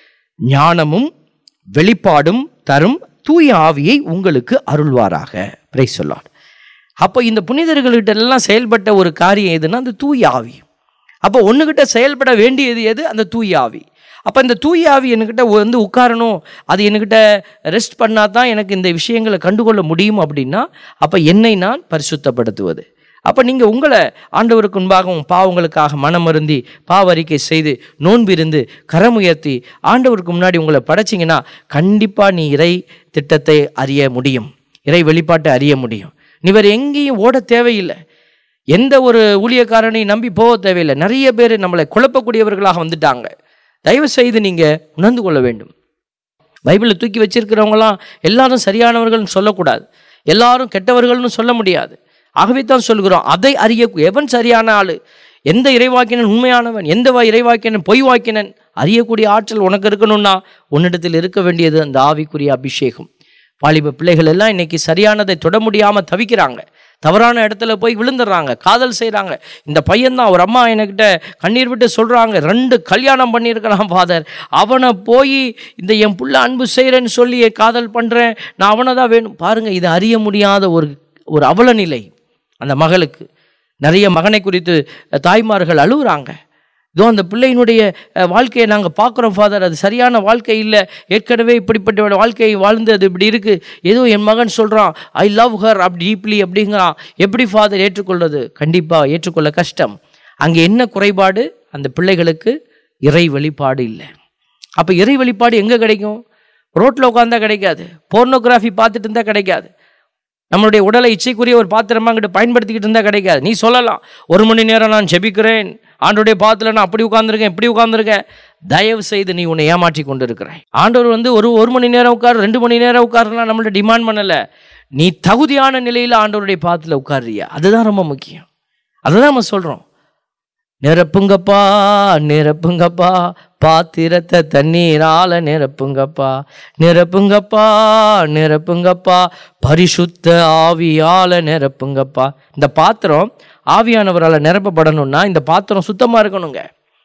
ஞானமும் வெளிப்பாடும் தரும் தூய ஆவியை உங்களுக்கு அருள்வாராக பிரை சொல்லார் அப்போ இந்த புனிதர்கள்கிட்ட எல்லாம் செயல்பட்ட ஒரு காரியம் எதுன்னா அந்த தூய ஆவி அப்போ ஒன்றுகிட்ட செயல்பட வேண்டியது எது அந்த தூய ஆவி அப்போ இந்த தூய ஆவி என்கிட்ட வந்து உட்காரணும் அது என்கிட்ட ரெஸ்ட் பண்ணால் தான் எனக்கு இந்த விஷயங்களை கண்டுகொள்ள முடியும் அப்படின்னா அப்போ என்னை நான் பரிசுத்தப்படுத்துவது அப்போ நீங்கள் உங்களை ஆண்டவருக்கு முன்பாகவும் பாவங்களுக்காக மனமருந்தி பாவறிக்கை செய்து நோன்பு இருந்து கரமுயர்த்தி ஆண்டவருக்கு முன்னாடி உங்களை படைச்சிங்கன்னா கண்டிப்பாக நீ இறை திட்டத்தை அறிய முடியும் இறை வெளிப்பாட்டை அறிய முடியும் நீ வேறு எங்கேயும் ஓட தேவையில்லை எந்த ஒரு ஊழியக்காரனையும் நம்பி போக தேவையில்லை நிறைய பேர் நம்மளை குழப்பக்கூடியவர்களாக வந்துட்டாங்க தயவு செய்து நீங்கள் உணர்ந்து கொள்ள வேண்டும் பைபிளை தூக்கி வச்சிருக்கிறவங்களாம் எல்லாரும் சரியானவர்கள்னு சொல்லக்கூடாது எல்லாரும் கெட்டவர்கள்னு சொல்ல முடியாது ஆகவே தான் சொல்கிறோம் அதை அறிய எவன் சரியான ஆளு எந்த இறைவாக்கினன் உண்மையானவன் எந்த வா- இறைவாக்கினன் பொய் வாக்கினன் அறியக்கூடிய ஆற்றல் உனக்கு இருக்கணும்னா உன்னிடத்தில் இருக்க வேண்டியது அந்த ஆவிக்குரிய அபிஷேகம் வாலிப பிள்ளைகள் எல்லாம் இன்னைக்கு சரியானதை தொட முடியாம தவிக்கிறாங்க தவறான இடத்துல போய் விழுந்துடுறாங்க காதல் செய்கிறாங்க இந்த பையன்தான் ஒரு அம்மா என்கிட்ட கண்ணீர் விட்டு சொல்கிறாங்க ரெண்டு கல்யாணம் பண்ணியிருக்கலாம் ஃபாதர் அவனை போய் இந்த என் புள்ள அன்பு செய்கிறேன்னு சொல்லி காதல் பண்ணுறேன் நான் அவனை தான் வேணும் பாருங்கள் இது அறிய முடியாத ஒரு ஒரு அவலநிலை அந்த மகளுக்கு நிறைய மகனை குறித்து தாய்மார்கள் அழுகுறாங்க இதோ அந்த பிள்ளையினுடைய அஹ், வாழ்க்கையை நாங்கள் பார்க்குறோம் ஃபாதர் அது சரியான வாழ்க்கை இல்லை ஏற்கனவே இப்படிப்பட்ட வாழ்க்கையை வாழ்ந்து அது இப்படி இருக்குது ஏதோ என் மகன் சொல்கிறான் ஐ லவ் ஹர் அப்படி டீப்லி அப்படிங்கிறான் எப்படி ஃபாதர் ஏற்றுக்கொள்வது கண்டிப்பாக ஏற்றுக்கொள்ள கஷ்டம் அங்கே என்ன குறைபாடு அந்த பிள்ளைகளுக்கு இறை வெளிப்பாடு இல்லை அப்போ இறை வெளிப்பாடு எங்கே கிடைக்கும் ரோட்டில் உட்காந்தா கிடைக்காது போர்னோகிராஃபி பார்த்துட்டு இருந்தால் கிடைக்காது நம்மளுடைய உடலை இச்சைக்குரிய ஒரு பாத்திரமா அங்கிட்டு பயன்படுத்திக்கிட்டு இருந்தால் கிடைக்காது நீ சொல்லலாம் ஒரு மணி நேரம் நான் ஜெபிக்கிறேன் ஆண்டோடைய பாத்துல நான் அப்படி உட்கார்ந்திருக்கேன் இப்படி உட்கார்ந்திருக்கேன் தயவு செய்து நீ உன்னை ஏமாற்றி கொண்டு இருக்கிறாய் ஆண்டவர் வந்து ஒரு ஒரு மணி நேரம் உட்கார் ரெண்டு மணி நேரம் உட்காருலாம் நம்மள்ட்ட டிமாண்ட் பண்ணல நீ தகுதியான நிலையில் ஆண்டவருடைய பாத்துல உட்காருறியா அதுதான் ரொம்ப முக்கியம் அதுதான் நம்ம சொல்றோம் நிரப்புங்கப்பா நிரப்புங்கப்பா பாத்திரத்தை தண்ணீரால நிரப்புங்கப்பா நிரப்புங்கப்பா நிரப்புங்கப்பா பரிசுத்த ஆவியால நிரப்புங்கப்பா இந்த பாத்திரம் ஆவியானவரால் நிரப்பப்படணும்னா இந்த பாத்திரம் சுத்தமா இருக்கணுங்க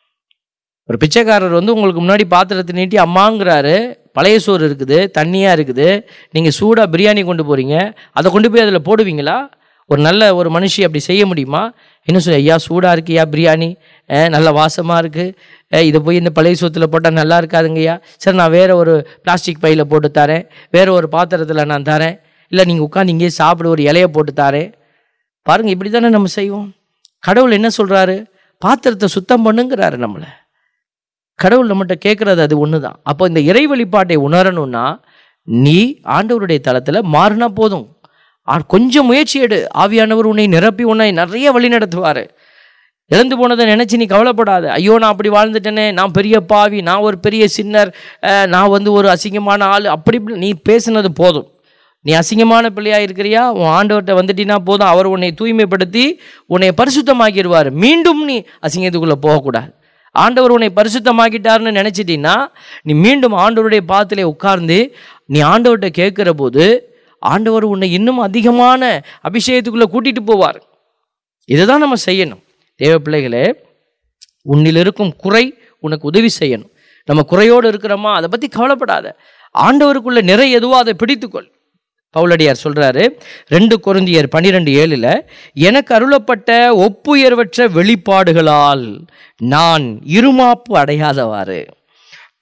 ஒரு பிச்சைக்காரர் வந்து உங்களுக்கு முன்னாடி பாத்திரத்தை நீட்டி அம்மாங்கிறாரு பழைய சோறு இருக்குது தண்ணியா இருக்குது நீங்க சூடா பிரியாணி கொண்டு போறீங்க அதை கொண்டு போய் அதில் போடுவீங்களா ஒரு நல்ல ஒரு மனுஷி அப்படி செய்ய முடியுமா என்ன சொல்லி ஐயா சூடாக இருக்குயா பிரியாணி அஹ், நல்ல வாசமாக இருக்குது இதை போய் இந்த பழைய சோத்தில் போட்டால் நல்லா இருக்காதுங்கய்யா சரி நான் வேற ஒரு பிளாஸ்டிக் பையில் போட்டு தரேன் வேற ஒரு பாத்திரத்தில் நான் தரேன் இல்லை நீங்கள் உட்காந்து இங்கேயே சாப்பிட ஒரு இலையை போட்டு தரேன் பாருங்க இப்படி தானே நம்ம செய்வோம் கடவுள் என்ன சொல்றாரு பாத்திரத்தை சுத்தம் பண்ணுங்கிறாரு நம்மளை கடவுள் நம்மகிட்ட கேட்கறது அது ஒன்று தான் அப்போ இந்த இறை வெளிப்பாட்டை உணரணும்னா நீ ஆண்டவருடைய தளத்தில் மாறினா போதும் ஆ, கொஞ்சம் முயற்சி எடு ஆவியானவர் உன்னை நிரப்பி உன்னை நிறைய வழி நடத்துவார் இழந்து போனதை நினச்சி நீ கவலைப்படாத ஐயோ நான் அப்படி வாழ்ந்துட்டேனே நான் பெரிய பாவி நான் ஒரு பெரிய சின்னர் அஹ், நான் வந்து ஒரு அசிங்கமான ஆள் அப்படி இப்படி நீ பேசுனது போதும் நீ அசிங்கமான பிள்ளையா இருக்கிறியா உன் ஆண்டவர்கிட்ட வந்துட்டினா போதும் அவர் உன்னை தூய்மைப்படுத்தி உன்னை பரிசுத்தமாக்கிடுவார் மீண்டும் நீ அசிங்கத்துக்குள்ளே போகக்கூடாது ஆண்டவர் உன்னை பரிசுத்தமாக்கிட்டாருன்னு நினச்சிட்டீன்னா நீ மீண்டும் ஆண்டவருடைய பாத்திலே உட்கார்ந்து நீ ஆண்டவர்கிட்ட கேட்குற போது ஆண்டவர் உன்னை இன்னும் அதிகமான அபிஷேகத்துக்குள்ளே கூட்டிட்டு போவார் இதுதான் நம்ம செய்யணும் தேவ பிள்ளைகளே உன்னில் இருக்கும் குறை உனக்கு உதவி செய்யணும் நம்ம குறையோடு இருக்கிறோமா அதை பற்றி கவலைப்படாத ஆண்டவருக்குள்ள நிறை எதுவோ அதை பிடித்துக்கொள் பவுலடியார் சொல்றாரு ரெண்டு கொருந்தியர் பன்னிரெண்டு ஏழுல எனக்கு அருளப்பட்ட ஒப்புயர்வற்ற வெளிப்பாடுகளால் நான் இருமாப்பு அடையாதவாறு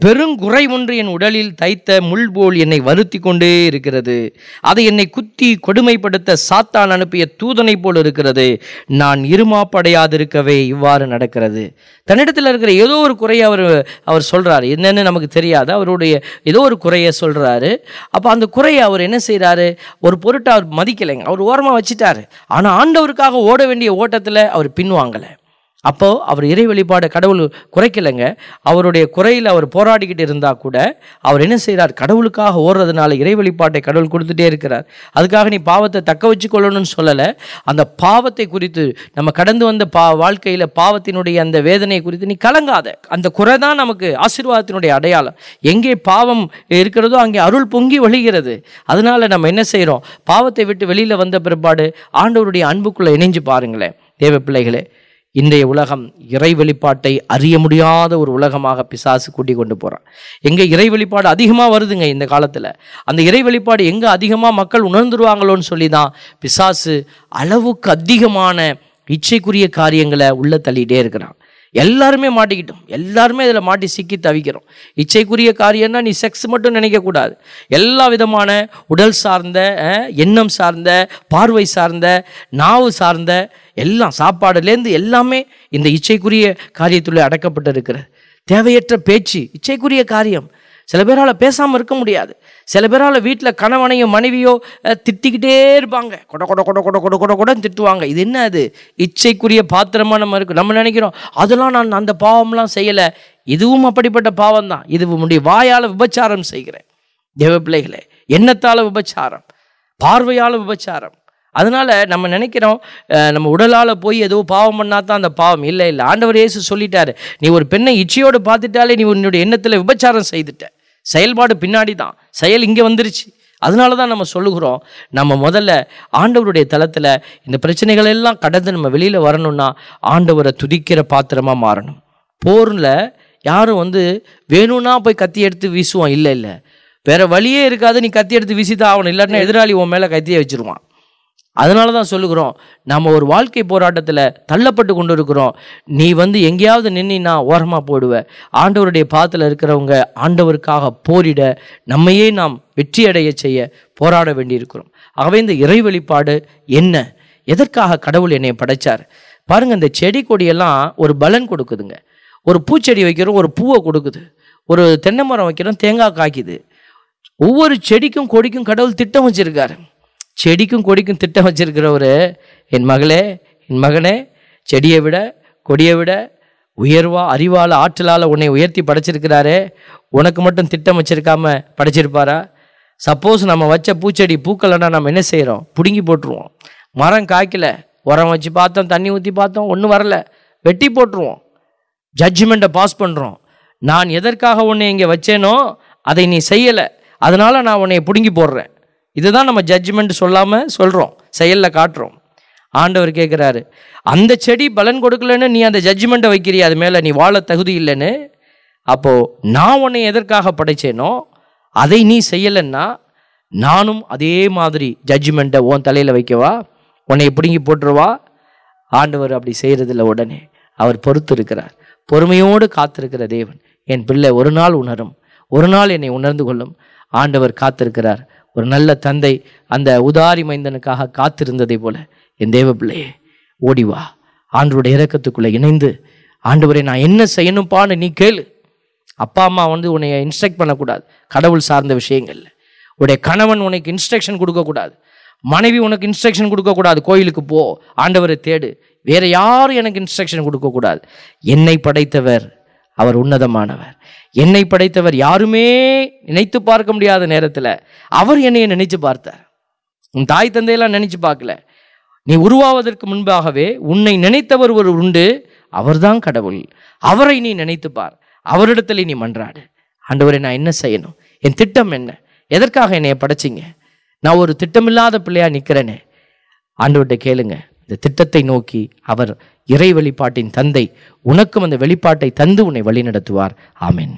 பெருங்குறை ஒன்று என் உடலில் தைத்த முள் போல் என்னை வருத்தி கொண்டே இருக்கிறது அதை என்னை குத்தி கொடுமைப்படுத்த சாத்தான் அனுப்பிய தூதனை போல் இருக்கிறது நான் இருமாப்படையாதிருக்கவே இவ்வாறு நடக்கிறது தன்னிடத்தில் இருக்கிற ஏதோ ஒரு குறையை அவர் அவர் சொல்றாரு என்னன்னு நமக்கு தெரியாது அவருடைய ஏதோ ஒரு குறையை சொல்றாரு அப்போ அந்த குறையை அவர் என்ன செய்றாரு ஒரு பொருட்டை அவர் மதிக்கலைங்க அவர் ஓரமாக வச்சுட்டாரு ஆனால் ஆண்டவருக்காக ஓட வேண்டிய ஓட்டத்தில் அவர் பின்வாங்கலை அப்போ அவர் இறை வெளிப்பாடு கடவுள் குறைக்கலைங்க அவருடைய குறையில் அவர் போராடிக்கிட்டு இருந்தா கூட அவர் என்ன செய்றார் கடவுளுக்காக ஓடுறதுனால இறை வெளிப்பாட்டை கடவுள் கொடுத்துட்டே இருக்கிறார் அதுக்காக நீ பாவத்தை தக்க வச்சுக்கொள்ளணும்னு சொல்லலை அந்த பாவத்தை குறித்து நம்ம கடந்து வந்த பா வாழ்க்கையில் பாவத்தினுடைய அந்த வேதனை குறித்து நீ கலங்காத அந்த குறை தான் நமக்கு ஆசீர்வாதத்தினுடைய அடையாளம் எங்கே பாவம் இருக்கிறதோ அங்கே அருள் பொங்கி வழிகிறது அதனால நம்ம என்ன செய்கிறோம் பாவத்தை விட்டு வெளியில் வந்த பிற்பாடு ஆண்டவருடைய அன்புக்குள்ளே இணைஞ்சு பாருங்களேன் தேவ பிள்ளைகளே இன்றைய உலகம் இறை வெளிப்பாட்டை அறிய முடியாத ஒரு உலகமாக பிசாசு கூட்டி கொண்டு போகிறான் எங்கே இறை வெளிப்பாடு அதிகமாக வருதுங்க இந்த காலத்தில் அந்த இறை வெளிப்பாடு எங்கே அதிகமாக மக்கள் உணர்ந்துருவாங்களோன்னு சொல்லி தான் பிசாசு அளவுக்கு அதிகமான இச்சைக்குரிய காரியங்களை உள்ள தள்ளிட்டே இருக்கிறான் எல்லாருமே மாட்டிக்கிட்டோம் எல்லாருமே இதில் மாட்டி சிக்கி தவிக்கிறோம் இச்சைக்குரிய காரியம்னா நீ செக்ஸ் மட்டும் நினைக்கக்கூடாது எல்லா விதமான உடல் சார்ந்த அஹ், எண்ணம் சார்ந்த பார்வை சார்ந்த நாவு சார்ந்த எல்லாம் சாப்பாடுலேருந்து எல்லாமே இந்த இச்சைக்குரிய காரியத்துள்ளே அடக்கப்பட்டு இருக்கிறது தேவையற்ற பேச்சு இச்சைக்குரிய காரியம் சில பேரால் பேசாமல் இருக்க முடியாது சில பேரால் வீட்டில் கணவனையும் மனைவியோ அஹ், திட்டிக்கிட்டே இருப்பாங்க கொட கொட கொட கொட கொட கொட கொடன்னு திட்டுவாங்க இது என்ன அது இச்சைக்குரிய பாத்திரமா நம்ம இருக்கு நம்ம நினைக்கிறோம் அதெல்லாம் நான் அந்த பாவம்லாம் செய்யலை இதுவும் அப்படிப்பட்ட பாவம் தான் இது உன்னுடைய வாயால் விபச்சாரம் செய்கிறேன் தேவ பிள்ளைகளே எண்ணத்தால் விபச்சாரம் பார்வையால் விபச்சாரம் அதனால நம்ம நினைக்கிறோம் அஹ், நம்ம உடலால் போய் ஏதோ பாவம் பண்ணா தான் அந்த பாவம் இல்லை இல்லை ஆண்டவர் இயேசு சொல்லிட்டாரு நீ ஒரு பெண்ணை இச்சையோடு பார்த்துட்டாலே நீ உன்னுடைய எண்ணத்தில் விபச்சாரம் செய்துட்ட செயல்பாடு பின்னாடி தான் செயல் இங்கே வந்துருச்சு அதனால தான் நம்ம சொல்லுகிறோம் நம்ம முதல்ல ஆண்டவருடைய தளத்தில் இந்த பிரச்சனைகள் எல்லாம் கடந்து நம்ம வெளியில் வரணும்னா ஆண்டவரை துதிக்கிற பாத்திரமாக மாறணும் போரில் யாரும் வந்து வேணும்னா போய் கத்தி எடுத்து வீசுவோம் இல்லை இல்லை வேற வழியே இருக்காது நீ கத்தி எடுத்து வீசிதான் ஆகணும் இல்லாட்டினா எதிராளி உன் மேலே கத்தியை வச்சிருவான் அதனால தான் சொல்லுகிறோம் நம்ம ஒரு வாழ்க்கை போராட்டத்தில் தள்ளப்பட்டு கொண்டு இருக்கிறோம் நீ வந்து எங்கேயாவது நின்னா ஓரமாக போடுவ ஆண்டவருடைய பாத்தில் இருக்கிறவங்க ஆண்டவருக்காக போரிட நம்மையே நாம் வெற்றியடைய செய்ய போராட வேண்டியிருக்கிறோம் ஆகவே இந்த இறை வெளிப்பாடு என்ன எதற்காக கடவுள் என்னை படைச்சார் பாருங்க இந்த செடி கொடியெல்லாம் ஒரு பலன் கொடுக்குதுங்க ஒரு பூச்செடி வைக்கிறோம் ஒரு பூவை கொடுக்குது ஒரு தென்னை மரம் வைக்கிறோம் தேங்காய் காய்க்குது ஒவ்வொரு செடிக்கும் கொடிக்கும் கடவுள் திட்டம் வச்சிருக்காரு செடிக்கும் கொடிக்கும் திட்டம் வச்சிருக்கிறவரு என் மகளே என் மகனே செடியை விட கொடியை விட உயர்வா அறிவால் ஆற்றலால் உன்னை உயர்த்தி படைச்சிருக்கிறாரே உனக்கு மட்டும் திட்டம் வச்சிருக்காம படைச்சிருப்பாரா சப்போஸ் நம்ம வச்ச பூச்செடி பூக்கலைன்னா நம்ம என்ன செய்கிறோம் பிடுங்கி போட்டுருவோம் மரம் காய்க்கல உரம் வச்சு பார்த்தோம் தண்ணி ஊற்றி பார்த்தோம் ஒன்றும் வரல வெட்டி போட்டுருவோம் ஜட்ஜ்மெண்ட்டை பாஸ் பண்ணுறோம் நான் எதற்காக உன்னை இங்கே வச்சேனோ அதை நீ செய்யலை அதனால நான் உன்னை பிடுங்கி போடுறேன் இதுதான் நம்ம ஜட்ஜ்மெண்ட் சொல்லாமல் சொல்கிறோம் செயலில் காட்டுறோம் ஆண்டவர் கேட்குறாரு அந்த செடி பலன் கொடுக்கலன்னு நீ அந்த ஜட்ஜ்மெண்ட்டை வைக்கிறிய அது மேலே நீ வாழ தகுதி இல்லைன்னு அப்போது நான் உன்னை எதற்காக படைச்சேனோ அதை நீ செய்யலைன்னா நானும் அதே மாதிரி ஜட்ஜ்மெண்ட்டை உன் தலையில் வைக்கவா உன்னை பிடுங்கி போட்டுருவா ஆண்டவர் அப்படி செய்கிறதில்ல உடனே அவர் பொறுத்து இருக்கிறார் பொறுமையோடு காத்திருக்கிற தேவன் என் பிள்ளை ஒரு நாள் உணரும் ஒரு நாள் என்னை உணர்ந்து கொள்ளும் ஆண்டவர் காத்திருக்கிறார் ஒரு நல்ல தந்தை அந்த உதாரி மைந்தனுக்காக காத்திருந்ததை போல என் தேவ பிள்ளையே ஓடி வா ஆண்டவருடைய இறக்கத்துக்குள்ளே இணைந்து ஆண்டவரை நான் என்ன செய்யணும்ப்பான்னு நீ கேளு அப்பா அம்மா வந்து உன்னை இன்ஸ்ட்ரக்ட் பண்ணக்கூடாது கடவுள் சார்ந்த விஷயங்கள்ல உடைய கணவன் உனக்கு இன்ஸ்ட்ரக்ஷன் கொடுக்கக்கூடாது மனைவி உனக்கு இன்ஸ்ட்ரக்ஷன் கொடுக்கக்கூடாது கோயிலுக்கு போ ஆண்டவரை தேடு வேற யாரும் எனக்கு இன்ஸ்ட்ரக்ஷன் கொடுக்கக்கூடாது என்னை படைத்தவர் அவர் உன்னதமானவர் என்னை படைத்தவர் யாருமே நினைத்து பார்க்க முடியாத நேரத்தில் அவர் என்னைய நினைச்சு பார்த்தார் உன் தாய் தந்தையெல்லாம் நினைச்சு பார்க்கல நீ உருவாவதற்கு முன்பாகவே உன்னை நினைத்தவர் ஒரு உண்டு அவர்தான் கடவுள் அவரை நீ நினைத்து பார் அவரிடத்துல நீ மன்றாடு ஆண்டவரை நான் என்ன செய்யணும் என் திட்டம் என்ன எதற்காக என்னைய படைச்சிங்க நான் ஒரு திட்டமில்லாத பிள்ளையா நிற்கிறேனே ஆண்டவர்கிட்ட கேளுங்க இந்த திட்டத்தை நோக்கி அவர் இறை வெளிப்பாட்டின் தந்தை உனக்கும் அந்த வெளிப்பாட்டை தந்து உன்னை வழிநடத்துவார் ஆமென்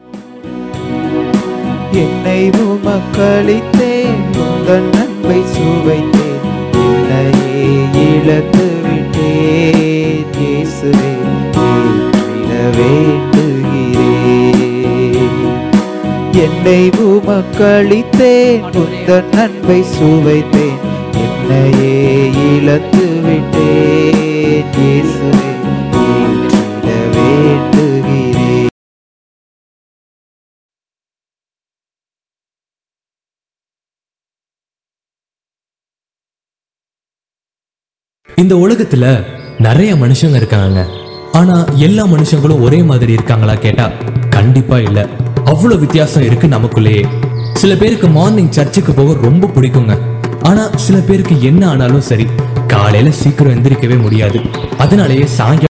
என்னை உமக்களித்தேன் உந்தன் அன்பை சுவைத்தேன் என்னையே இழந்து விட்டேன் இயேசுவே ஏற்றிட வேண்டுகிறேன் என்னை உமக்களித்தேன் உந்தன் அன்பை சுவைத்தேன் என்னையே இழந்து விட்டேன் இயேசுவே ஏற்றிட வேண்டுகிறேன் இந்த உலகத்துல நிறைய மனுஷங்க இருக்காங்க ஆனா எல்லா மனுஷங்களும் ஒரே மாதிரி இருக்காங்களா கேட்டா கண்டிப்பா இல்ல அவ்வளவு வித்தியாசம் இருக்கு நமக்குள்ளேயே சில பேருக்கு மார்னிங் சர்ச்சுக்கு போக ரொம்ப பிடிக்குங்க ஆனா சில பேருக்கு என்ன ஆனாலும் சரி காலையில சீக்கிரம் எந்திரிக்கவே முடியாது அதனாலேயே சாயங்காலம்